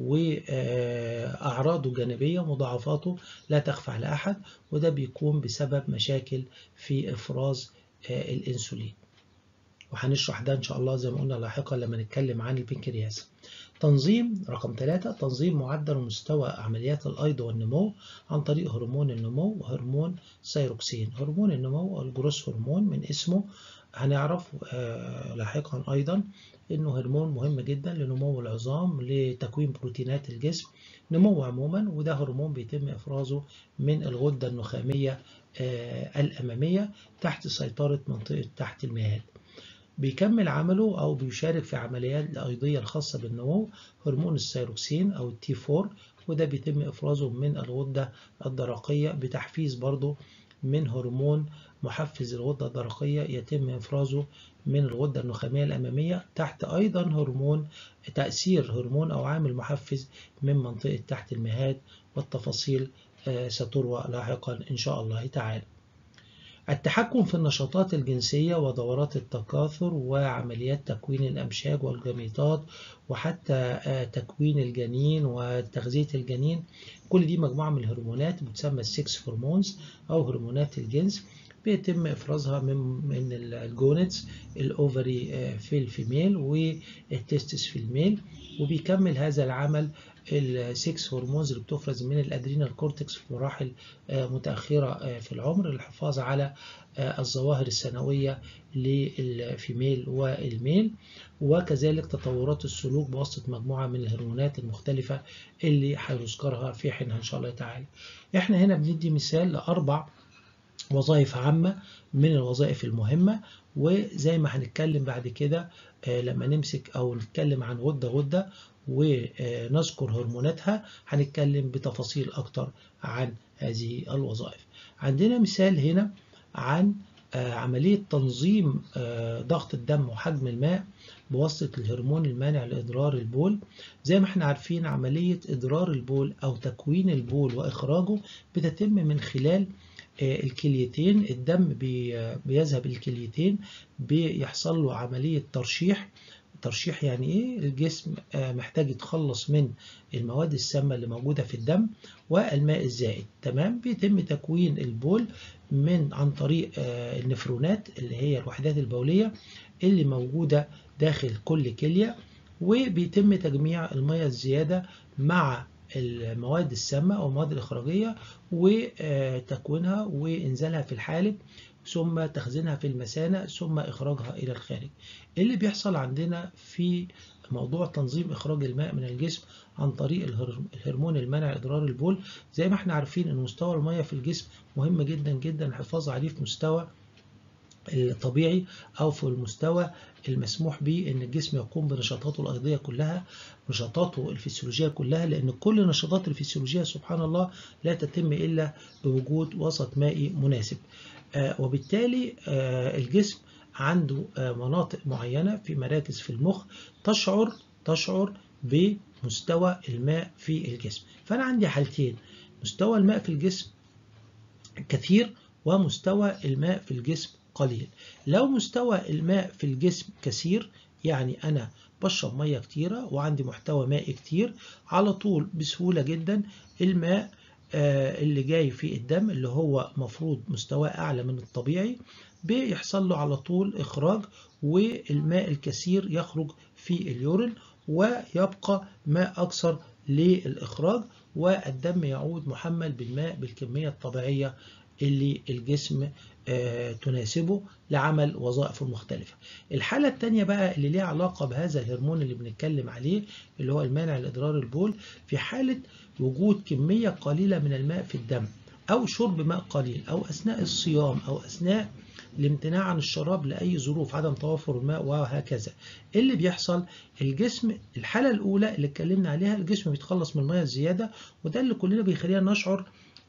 وأعراضه جانبية مضاعفاته لا تخفى على أحد وده بيكون بسبب مشاكل في إفراز الأنسولين وهنشرح ده إن شاء الله زي ما قلنا لاحقا لما نتكلم عن البنكرياس تنظيم رقم ثلاثة تنظيم معدل ومستوى عمليات الأيض والنمو عن طريق هرمون النمو وهرمون سيروكسين هرمون النمو أو الجروس هرمون من اسمه هنعرف لاحقا أيضا إنه هرمون مهم جدا لنمو العظام لتكوين بروتينات الجسم نمو عموما وده هرمون بيتم إفرازه من الغدة النخامية الأمامية تحت سيطرة منطقة تحت المهاد بيكمل عمله أو بيشارك في عمليات الأيضية الخاصة بالنمو هرمون السيروكسين أو التي 4 وده بيتم إفرازه من الغدة الدرقية بتحفيز برضه من هرمون محفز الغدة الدرقية يتم إفرازه من الغدة النخامية الأمامية تحت أيضا هرمون تأثير هرمون أو عامل محفز من منطقة تحت المهاد والتفاصيل ستروى لاحقا إن شاء الله تعالى التحكم في النشاطات الجنسية ودورات التكاثر وعمليات تكوين الأمشاج والجميطات وحتى تكوين الجنين وتغذية الجنين كل دي مجموعة من الهرمونات بتسمى السكس هرمونز أو هرمونات الجنس بيتم إفرازها من من الجونتس الأوفري في الفيميل والتستس في الميل وبيكمل هذا العمل السكس هرمونز اللي بتفرز من الادرينال كورتكس في مراحل متاخره في العمر للحفاظ على الظواهر السنويه للفيميل والميل وكذلك تطورات السلوك بواسطه مجموعه من الهرمونات المختلفه اللي هنذكرها في حينها ان شاء الله تعالى. احنا هنا بندي مثال لاربع وظائف عامه من الوظائف المهمه وزي ما هنتكلم بعد كده لما نمسك او نتكلم عن غده غده ونذكر هرموناتها هنتكلم بتفاصيل أكتر عن هذه الوظائف عندنا مثال هنا عن عملية تنظيم ضغط الدم وحجم الماء بواسطة الهرمون المانع لإضرار البول زي ما احنا عارفين عملية إضرار البول أو تكوين البول وإخراجه بتتم من خلال الكليتين الدم بيذهب الكليتين بيحصل له عملية ترشيح ترشيح يعني ايه الجسم محتاج يتخلص من المواد السامة اللي موجودة في الدم والماء الزائد تمام بيتم تكوين البول من عن طريق النفرونات اللي هي الوحدات البولية اللي موجودة داخل كل كلية وبيتم تجميع المياه الزيادة مع المواد السامة أو المواد الإخراجية وتكوينها وإنزالها في الحالب ثم تخزينها في المثانة ثم إخراجها إلى الخارج اللي بيحصل عندنا في موضوع تنظيم إخراج الماء من الجسم عن طريق الهرمون المنع إضرار البول زي ما احنا عارفين أن مستوى المية في الجسم مهم جدا جدا الحفاظ عليه في مستوى الطبيعي أو في المستوى المسموح به أن الجسم يقوم بنشاطاته الأرضية كلها نشاطاته الفسيولوجية كلها لأن كل نشاطات الفسيولوجية سبحان الله لا تتم إلا بوجود وسط مائي مناسب آه وبالتالي آه الجسم عنده آه مناطق معينة في مراكز في المخ تشعر تشعر بمستوى الماء في الجسم فأنا عندي حالتين مستوى الماء في الجسم كثير ومستوى الماء في الجسم قليل لو مستوى الماء في الجسم كثير يعني أنا بشرب مية كتيرة وعندي محتوى مائي كتير على طول بسهولة جدا الماء اللي جاي في الدم اللي هو مفروض مستواه أعلى من الطبيعي بيحصل له على طول إخراج والماء الكثير يخرج في اليورين ويبقى ماء أكثر للإخراج والدم يعود محمل بالماء بالكمية الطبيعية اللي الجسم تناسبه لعمل وظائفه المختلفة الحالة الثانية بقى اللي ليها علاقة بهذا الهرمون اللي بنتكلم عليه اللي هو المانع لإضرار البول في حالة وجود كمية قليلة من الماء في الدم أو شرب ماء قليل أو أثناء الصيام أو أثناء الامتناع عن الشراب لأي ظروف عدم توفر الماء وهكذا اللي بيحصل الجسم الحالة الأولى اللي اتكلمنا عليها الجسم بيتخلص من المياه الزيادة وده اللي كلنا بيخلينا نشعر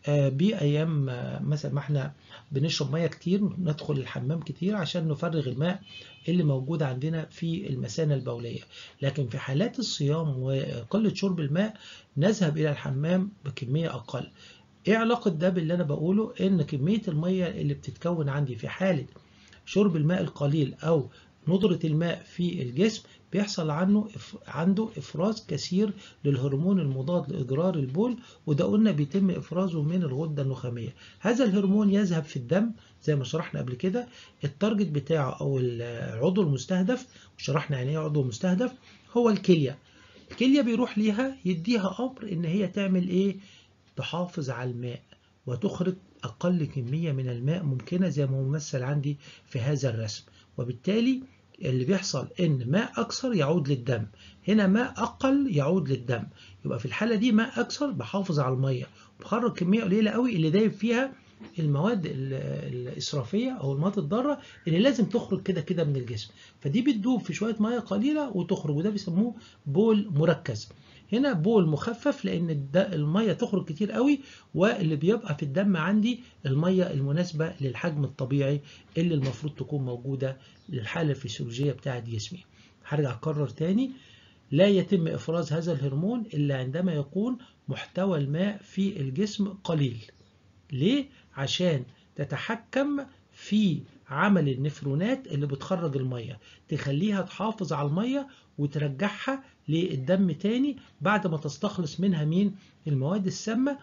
بأيام مثلا ما احنا بنشرب مياه كتير ندخل الحمام كتير عشان نفرغ الماء اللي موجود عندنا في المثانة البولية لكن في حالات الصيام وقلة شرب الماء نذهب إلى الحمام بكمية أقل ايه علاقة ده باللي انا بقوله ان كمية المية اللي بتتكون عندي في حالة شرب الماء القليل او ندرة الماء في الجسم بيحصل عنه عنده افراز كثير للهرمون المضاد لاجرار البول وده قلنا بيتم افرازه من الغده النخاميه هذا الهرمون يذهب في الدم زي ما شرحنا قبل كده التارجت بتاعه او العضو المستهدف وشرحنا يعني ايه عضو مستهدف هو الكليه الكليه بيروح ليها يديها امر ان هي تعمل ايه تحافظ على الماء وتخرج اقل كميه من الماء ممكنه زي ما ممثل عندي في هذا الرسم وبالتالي اللي بيحصل ان ماء اكثر يعود للدم هنا ماء اقل يعود للدم يبقى في الحاله دي ماء اكثر بحافظ على الميه بخرج كميه قليله قوي اللي دايب فيها المواد الاسرافيه او المواد الضاره اللي لازم تخرج كده كده من الجسم فدي بتدوب في شويه ميه قليله وتخرج وده بيسموه بول مركز هنا بول مخفف لان الميه تخرج كتير قوي واللي بيبقى في الدم عندي الميه المناسبه للحجم الطبيعي اللي المفروض تكون موجوده للحاله الفسيولوجيه بتاعه جسمي هرجع اكرر تاني لا يتم افراز هذا الهرمون الا عندما يكون محتوى الماء في الجسم قليل ليه عشان تتحكم في عمل النفرونات اللي بتخرج الميه تخليها تحافظ على الميه وترجعها للدم تاني بعد ما تستخلص منها مين المواد السامة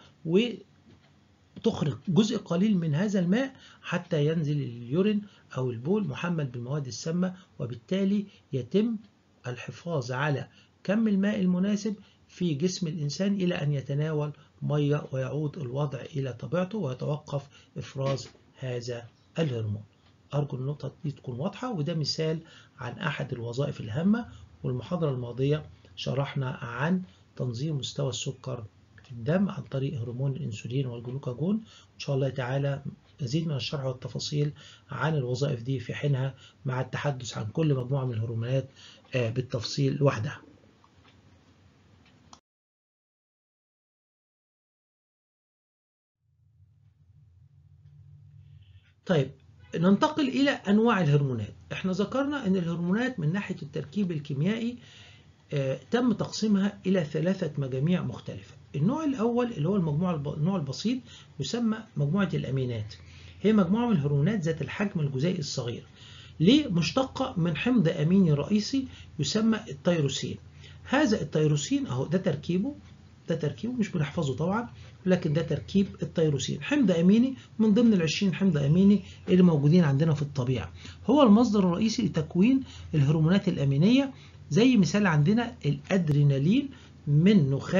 وتخرج جزء قليل من هذا الماء حتى ينزل اليورين أو البول محمل بالمواد السامة وبالتالي يتم الحفاظ على كم الماء المناسب في جسم الإنسان إلى أن يتناول مية ويعود الوضع إلى طبيعته ويتوقف إفراز هذا الهرمون أرجو النقطة دي تكون واضحة وده مثال عن أحد الوظائف الهامة والمحاضرة الماضية شرحنا عن تنظيم مستوى السكر في الدم عن طريق هرمون الأنسولين والجلوكاجون إن شاء الله تعالى مزيد من الشرح والتفاصيل عن الوظائف دي في حينها مع التحدث عن كل مجموعة من الهرمونات بالتفصيل لوحدها طيب ننتقل إلى أنواع الهرمونات احنا ذكرنا أن الهرمونات من ناحية التركيب الكيميائي اه تم تقسيمها إلى ثلاثة مجاميع مختلفة النوع الأول اللي هو المجموع النوع البسيط يسمى مجموعة الأمينات هي مجموعة من الهرمونات ذات الحجم الجزيئي الصغير ليه مشتقة من حمض أميني رئيسي يسمى التيروسين هذا التيروسين أهو ده تركيبه ده تركيبه مش بنحفظه طبعا لكن ده تركيب التيروسين حمض أميني من ضمن ال 20 حمض أميني اللي موجودين عندنا في الطبيعة هو المصدر الرئيسي لتكوين الهرمونات الأمينية زي مثال عندنا الأدرينالين من نخاع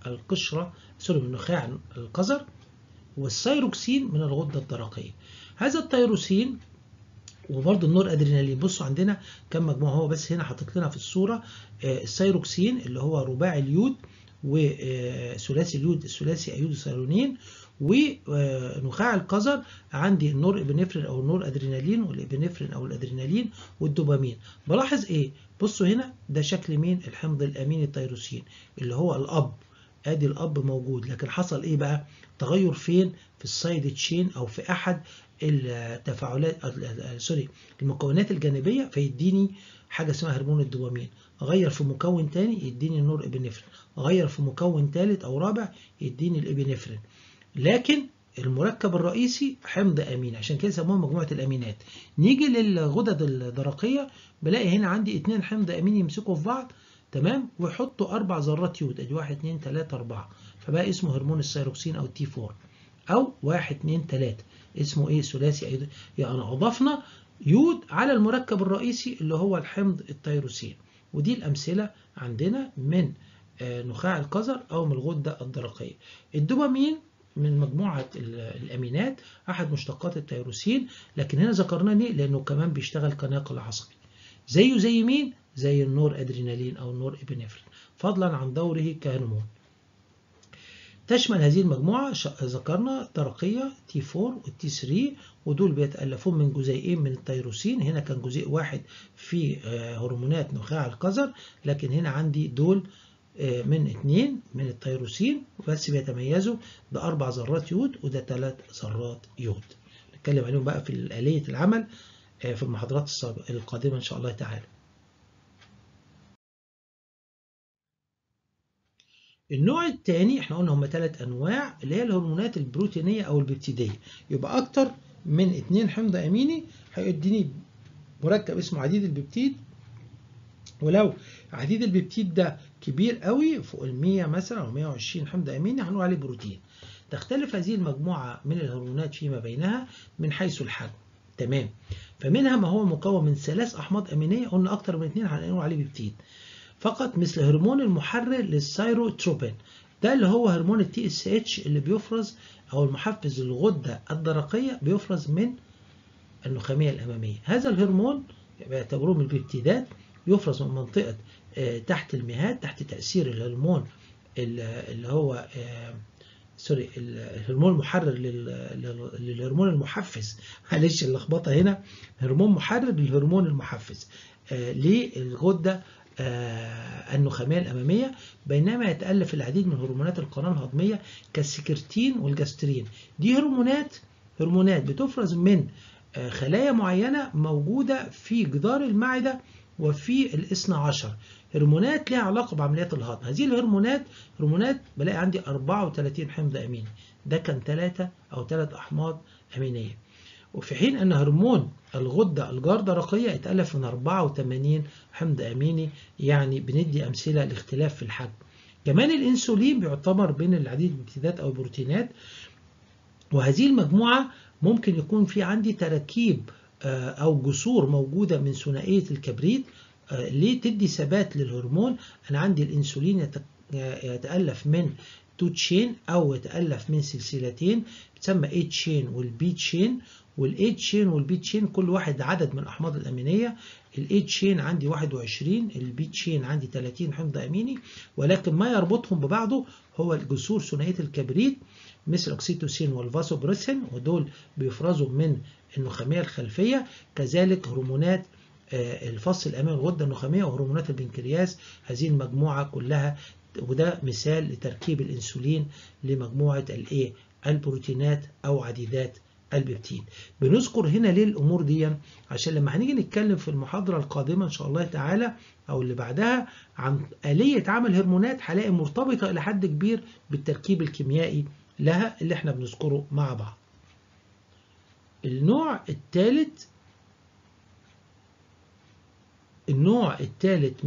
القشرة سوري من نخاع القذر والسيروكسين من الغدة الدرقية هذا التيروسين وبرضه النور ادرينالين بصوا عندنا كم مجموعه هو بس هنا حاطط لنا في الصوره السيروكسين اللي هو رباعي اليود وثلاثي اليود الثلاثي ايود السيرونين ونخاع القذر عندي النور ابنفرين او النور ادرينالين والابنفرين او الادرينالين والدوبامين بلاحظ ايه بصوا هنا ده شكل مين الحمض الاميني التيروسين اللي هو الاب ادي الاب موجود لكن حصل ايه بقى تغير فين في السايد تشين او في احد التفاعلات سوري المكونات الجانبيه فيديني حاجه اسمها هرمون الدوبامين اغير في مكون تاني يديني النور ابنفرين اغير في مكون ثالث او رابع يديني الابنفرين لكن المركب الرئيسي حمض امين عشان كده سموها مجموعه الامينات نيجي للغدد الدرقيه بلاقي هنا عندي اتنين حمض امين يمسكوا في بعض تمام ويحطوا اربع ذرات يود ادي 1 2 3 4 فبقى اسمه هرمون السيروكسين او التي 4 او 1 2 3 اسمه ايه ثلاثي ايضا يعني اضفنا يود على المركب الرئيسي اللي هو الحمض التيروسين ودي الامثله عندنا من نخاع القذر او من الغده الدرقيه الدوبامين من مجموعة الأمينات أحد مشتقات التيروسين لكن هنا ذكرناه ليه؟ لأنه كمان بيشتغل كناقل عصبي زيه زي مين؟ زي النور أدرينالين أو النور إبنفرين فضلا عن دوره كهرمون تشمل هذه المجموعة ذكرنا درقية تي 4 والتي 3 ودول بيتألفون من جزيئين من التيروسين هنا كان جزيء واحد في هرمونات نخاع القذر لكن هنا عندي دول من اثنين من التيروسين بس بيتميزوا بأربع ذرات يود وده ثلاث ذرات يود نتكلم عليهم بقى في آلية العمل في المحاضرات القادمة إن شاء الله تعالى النوع الثاني احنا قلنا هم ثلاث انواع اللي هي الهرمونات البروتينيه او البيبتيديه يبقى اكتر من اثنين حمض اميني هيديني مركب اسمه عديد البيبتيد ولو عديد البيبتيد ده كبير قوي فوق ال 100 مثلا او 120 حمض اميني هنقول عليه بروتين تختلف هذه المجموعه من الهرمونات فيما بينها من حيث الحجم تمام فمنها ما هو مكون من ثلاث احماض امينيه قلنا اكتر من اثنين هنقول عليه بيبتيد فقط مثل هرمون المحرر للسيروتروبين ده اللي هو هرمون التي اس اتش اللي بيفرز او المحفز للغده الدرقيه بيفرز من النخاميه الاماميه هذا الهرمون بيعتبروه من البيبتيدات يفرز من منطقه تحت المهاد تحت تاثير الهرمون اللي هو سوري الهرمون المحرر للهرمون المحفز معلش اللخبطه هنا هرمون محرر للهرمون المحفز للغده النخاميه الاماميه بينما يتالف العديد من هرمونات القناه الهضميه كالسكرتين والجسترين دي هرمونات هرمونات بتفرز من خلايا معينه موجوده في جدار المعده وفي الاثنى عشر هرمونات لها علاقه بعمليات الهضم هذه الهرمونات هرمونات بلاقي عندي 34 حمض اميني ده كان ثلاثه او ثلاث احماض امينيه وفي حين ان هرمون الغده الجردرقيه يتالف من 84 حمض اميني يعني بندي امثله لاختلاف في الحجم كمان الانسولين بيعتبر بين العديد من الامتدادات او البروتينات وهذه المجموعه ممكن يكون في عندي تراكيب او جسور موجوده من ثنائيه الكبريت ليه تدي ثبات للهرمون انا عندي الانسولين يتالف من تو تشين او يتالف من سلسلتين بتسمى اي تشين والبي تشين والاي تشين والبي تشين كل واحد عدد من الاحماض الامينيه الاي تشين عندي 21 البي تشين عندي 30 حمض اميني ولكن ما يربطهم ببعضه هو الجسور ثنائيه الكبريت مثل الاكسيتوسين والفاسوبريسين ودول بيفرزوا من النخاميه الخلفيه كذلك هرمونات الفص الامامي الغده النخاميه وهرمونات البنكرياس هذه المجموعه كلها وده مثال لتركيب الانسولين لمجموعه الايه البروتينات او عديدات البيبتين بنذكر هنا ليه الامور دي عشان لما هنيجي نتكلم في المحاضره القادمه ان شاء الله تعالى او اللي بعدها عن اليه عمل هرمونات هلاقي مرتبطه الى حد كبير بالتركيب الكيميائي لها اللي احنا بنذكره مع بعض النوع الثالث النوع الثالث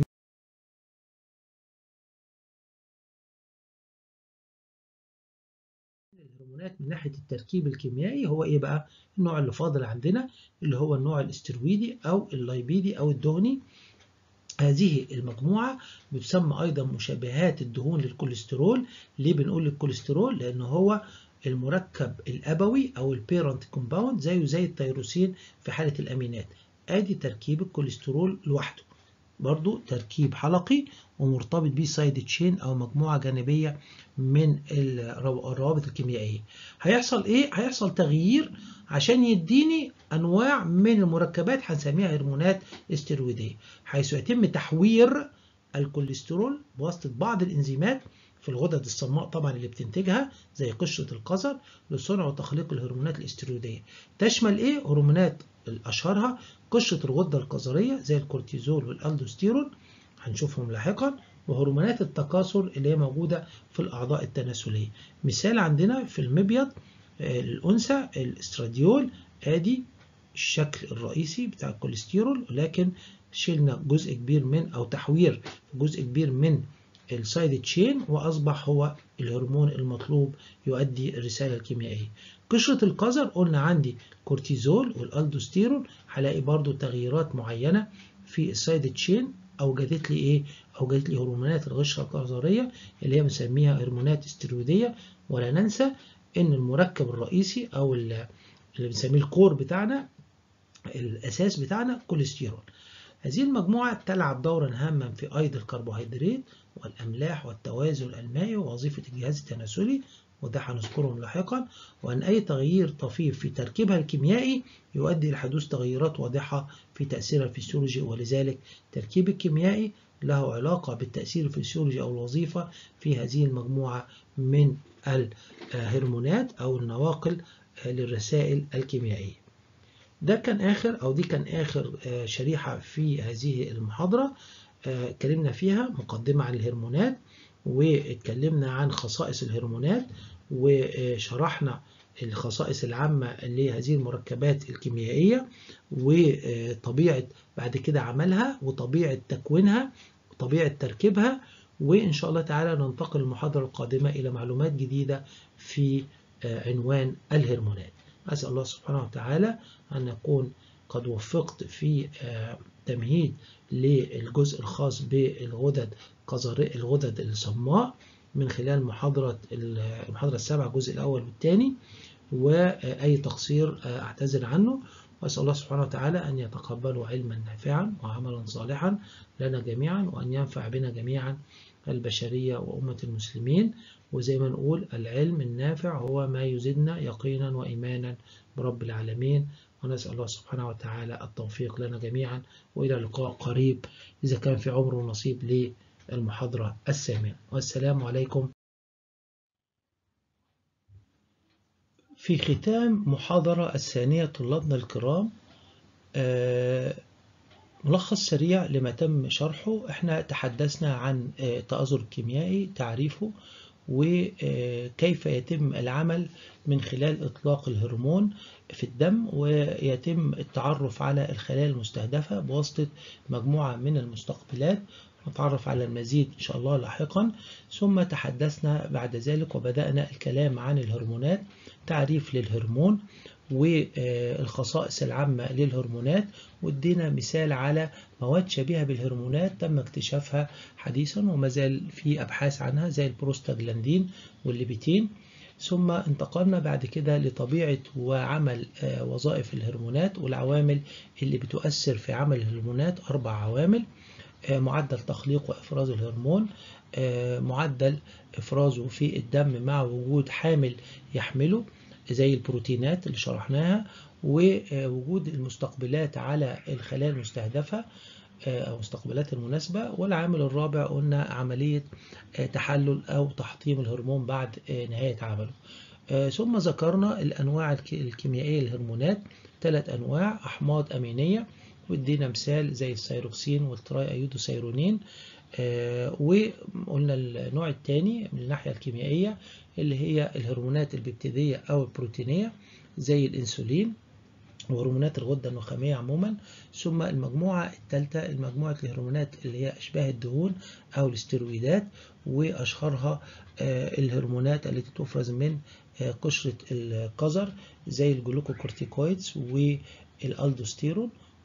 الهرمونات من ناحيه التركيب الكيميائي هو ايه بقى النوع اللي فاضل عندنا اللي هو النوع الاسترويدي او اللايبيدي او الدهني هذه المجموعة بتسمى أيضا مشابهات الدهون للكوليسترول ليه بنقول الكوليسترول لأنه هو المركب الأبوي أو البيرنت كومباوند زيه زي التيروسين في حالة الأمينات آدي تركيب الكوليسترول لوحده برضو تركيب حلقي ومرتبط بيه سايد تشين أو مجموعة جانبية من الروابط الكيميائية هيحصل إيه؟ هيحصل تغيير عشان يديني أنواع من المركبات هنسميها هرمونات استيرويدية حيث يتم تحوير الكوليسترول بواسطة بعض الإنزيمات في الغدد الصماء طبعا اللي بتنتجها زي قشرة القذر لصنع وتخليق الهرمونات الاستيرويدية تشمل ايه هرمونات اشهرها قشرة الغدة القذرية زي الكورتيزول والالدوستيرون هنشوفهم لاحقا وهرمونات التكاثر اللي هي موجودة في الأعضاء التناسلية مثال عندنا في المبيض الأنثى الاستراديول ادي الشكل الرئيسي بتاع الكوليسترول ولكن شلنا جزء كبير من أو تحوير جزء كبير من السايد تشين واصبح هو الهرمون المطلوب يؤدي الرساله الكيميائيه قشره القذر قلنا عندي كورتيزول والالدوستيرون هلاقي برضو تغييرات معينه في السايد تشين اوجدت لي ايه اوجدت لي هرمونات القشره القذريه اللي هي بنسميها هرمونات استيرويديه ولا ننسى ان المركب الرئيسي او اللي بنسميه الكور بتاعنا الاساس بتاعنا كوليسترول هذه المجموعة تلعب دورا هاما في أيض الكربوهيدرات والأملاح والتوازن المائي ووظيفة الجهاز التناسلي وده هنذكرهم لاحقا وأن أي تغيير طفيف في تركيبها الكيميائي يؤدي إلى حدوث تغيرات واضحة في تأثيرها الفسيولوجي ولذلك التركيب الكيميائي له علاقة بالتأثير الفسيولوجي أو الوظيفة في هذه المجموعة من الهرمونات أو النواقل للرسائل الكيميائية ده كان آخر أو دي كان آخر شريحة في هذه المحاضرة اتكلمنا فيها مقدمة عن الهرمونات واتكلمنا عن خصائص الهرمونات وشرحنا الخصائص العامة لهذه المركبات الكيميائية وطبيعة بعد كده عملها وطبيعة تكوينها وطبيعة تركيبها وإن شاء الله تعالى ننتقل المحاضرة القادمة إلى معلومات جديدة في عنوان الهرمونات أسأل الله سبحانه وتعالى أن أكون قد وفقت في تمهيد للجزء الخاص بالغدد الغدد الصماء من خلال محاضرة المحاضرة السابعة الجزء الأول والثاني وأي تقصير أعتذر عنه وأسأل الله سبحانه وتعالى أن يتقبله علما نافعا وعملا صالحا لنا جميعا وأن ينفع بنا جميعا البشرية وأمة المسلمين وزي ما نقول العلم النافع هو ما يزيدنا يقينا وإيمانا برب العالمين ونسأل الله سبحانه وتعالى التوفيق لنا جميعا وإلى لقاء قريب إذا كان في عمر ونصيب للمحاضرة الثامنة والسلام عليكم في ختام محاضرة الثانية طلابنا الكرام ملخص سريع لما تم شرحه احنا تحدثنا عن التآزر الكيميائي تعريفه وكيف يتم العمل من خلال إطلاق الهرمون في الدم ويتم التعرف على الخلايا المستهدفة بواسطة مجموعة من المستقبلات نتعرف على المزيد إن شاء الله لاحقا ثم تحدثنا بعد ذلك وبدأنا الكلام عن الهرمونات تعريف للهرمون والخصائص العامة للهرمونات وادينا مثال على مواد شبيهة بالهرمونات تم اكتشافها حديثا وما زال في أبحاث عنها زي البروستاجلاندين والليبيتين ثم انتقلنا بعد كده لطبيعة وعمل وظائف الهرمونات والعوامل اللي بتؤثر في عمل الهرمونات أربع عوامل معدل تخليق وإفراز الهرمون معدل إفرازه في الدم مع وجود حامل يحمله زي البروتينات اللي شرحناها ووجود المستقبلات على الخلايا المستهدفة أو مستقبلات المناسبة والعامل الرابع قلنا عملية تحلل أو تحطيم الهرمون بعد نهاية عمله ثم ذكرنا الأنواع الكيميائية للهرمونات ثلاث أنواع أحماض أمينية وادينا مثال زي السيروكسين والتراي أيودوسيرونين وقلنا النوع الثاني من الناحية الكيميائية اللي هي الهرمونات الببتيدية أو البروتينية زي الإنسولين وهرمونات الغدة النخامية عموما ثم المجموعة الثالثة المجموعة الهرمونات اللي هي أشباه الدهون أو الاسترويدات وأشهرها الهرمونات التي تفرز من قشرة القذر زي الجلوكوكورتيكويدز والألدوستيرون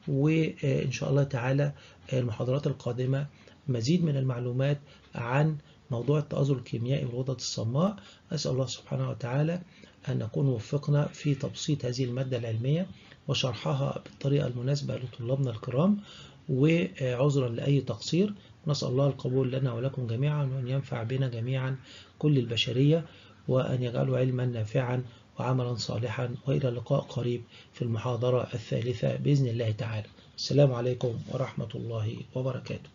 وإن شاء الله تعالى المحاضرات القادمة مزيد من المعلومات عن موضوع التآزر الكيميائي والغدد الصماء أسأل الله سبحانه وتعالى أن نكون وفقنا في تبسيط هذه المادة العلمية وشرحها بالطريقة المناسبة لطلابنا الكرام وعذرا لأي تقصير نسأل الله القبول لنا ولكم جميعا وأن ينفع بنا جميعا كل البشرية وأن يجعله علما نافعا وعملا صالحا وإلى لقاء قريب في المحاضرة الثالثة بإذن الله تعالى السلام عليكم ورحمة الله وبركاته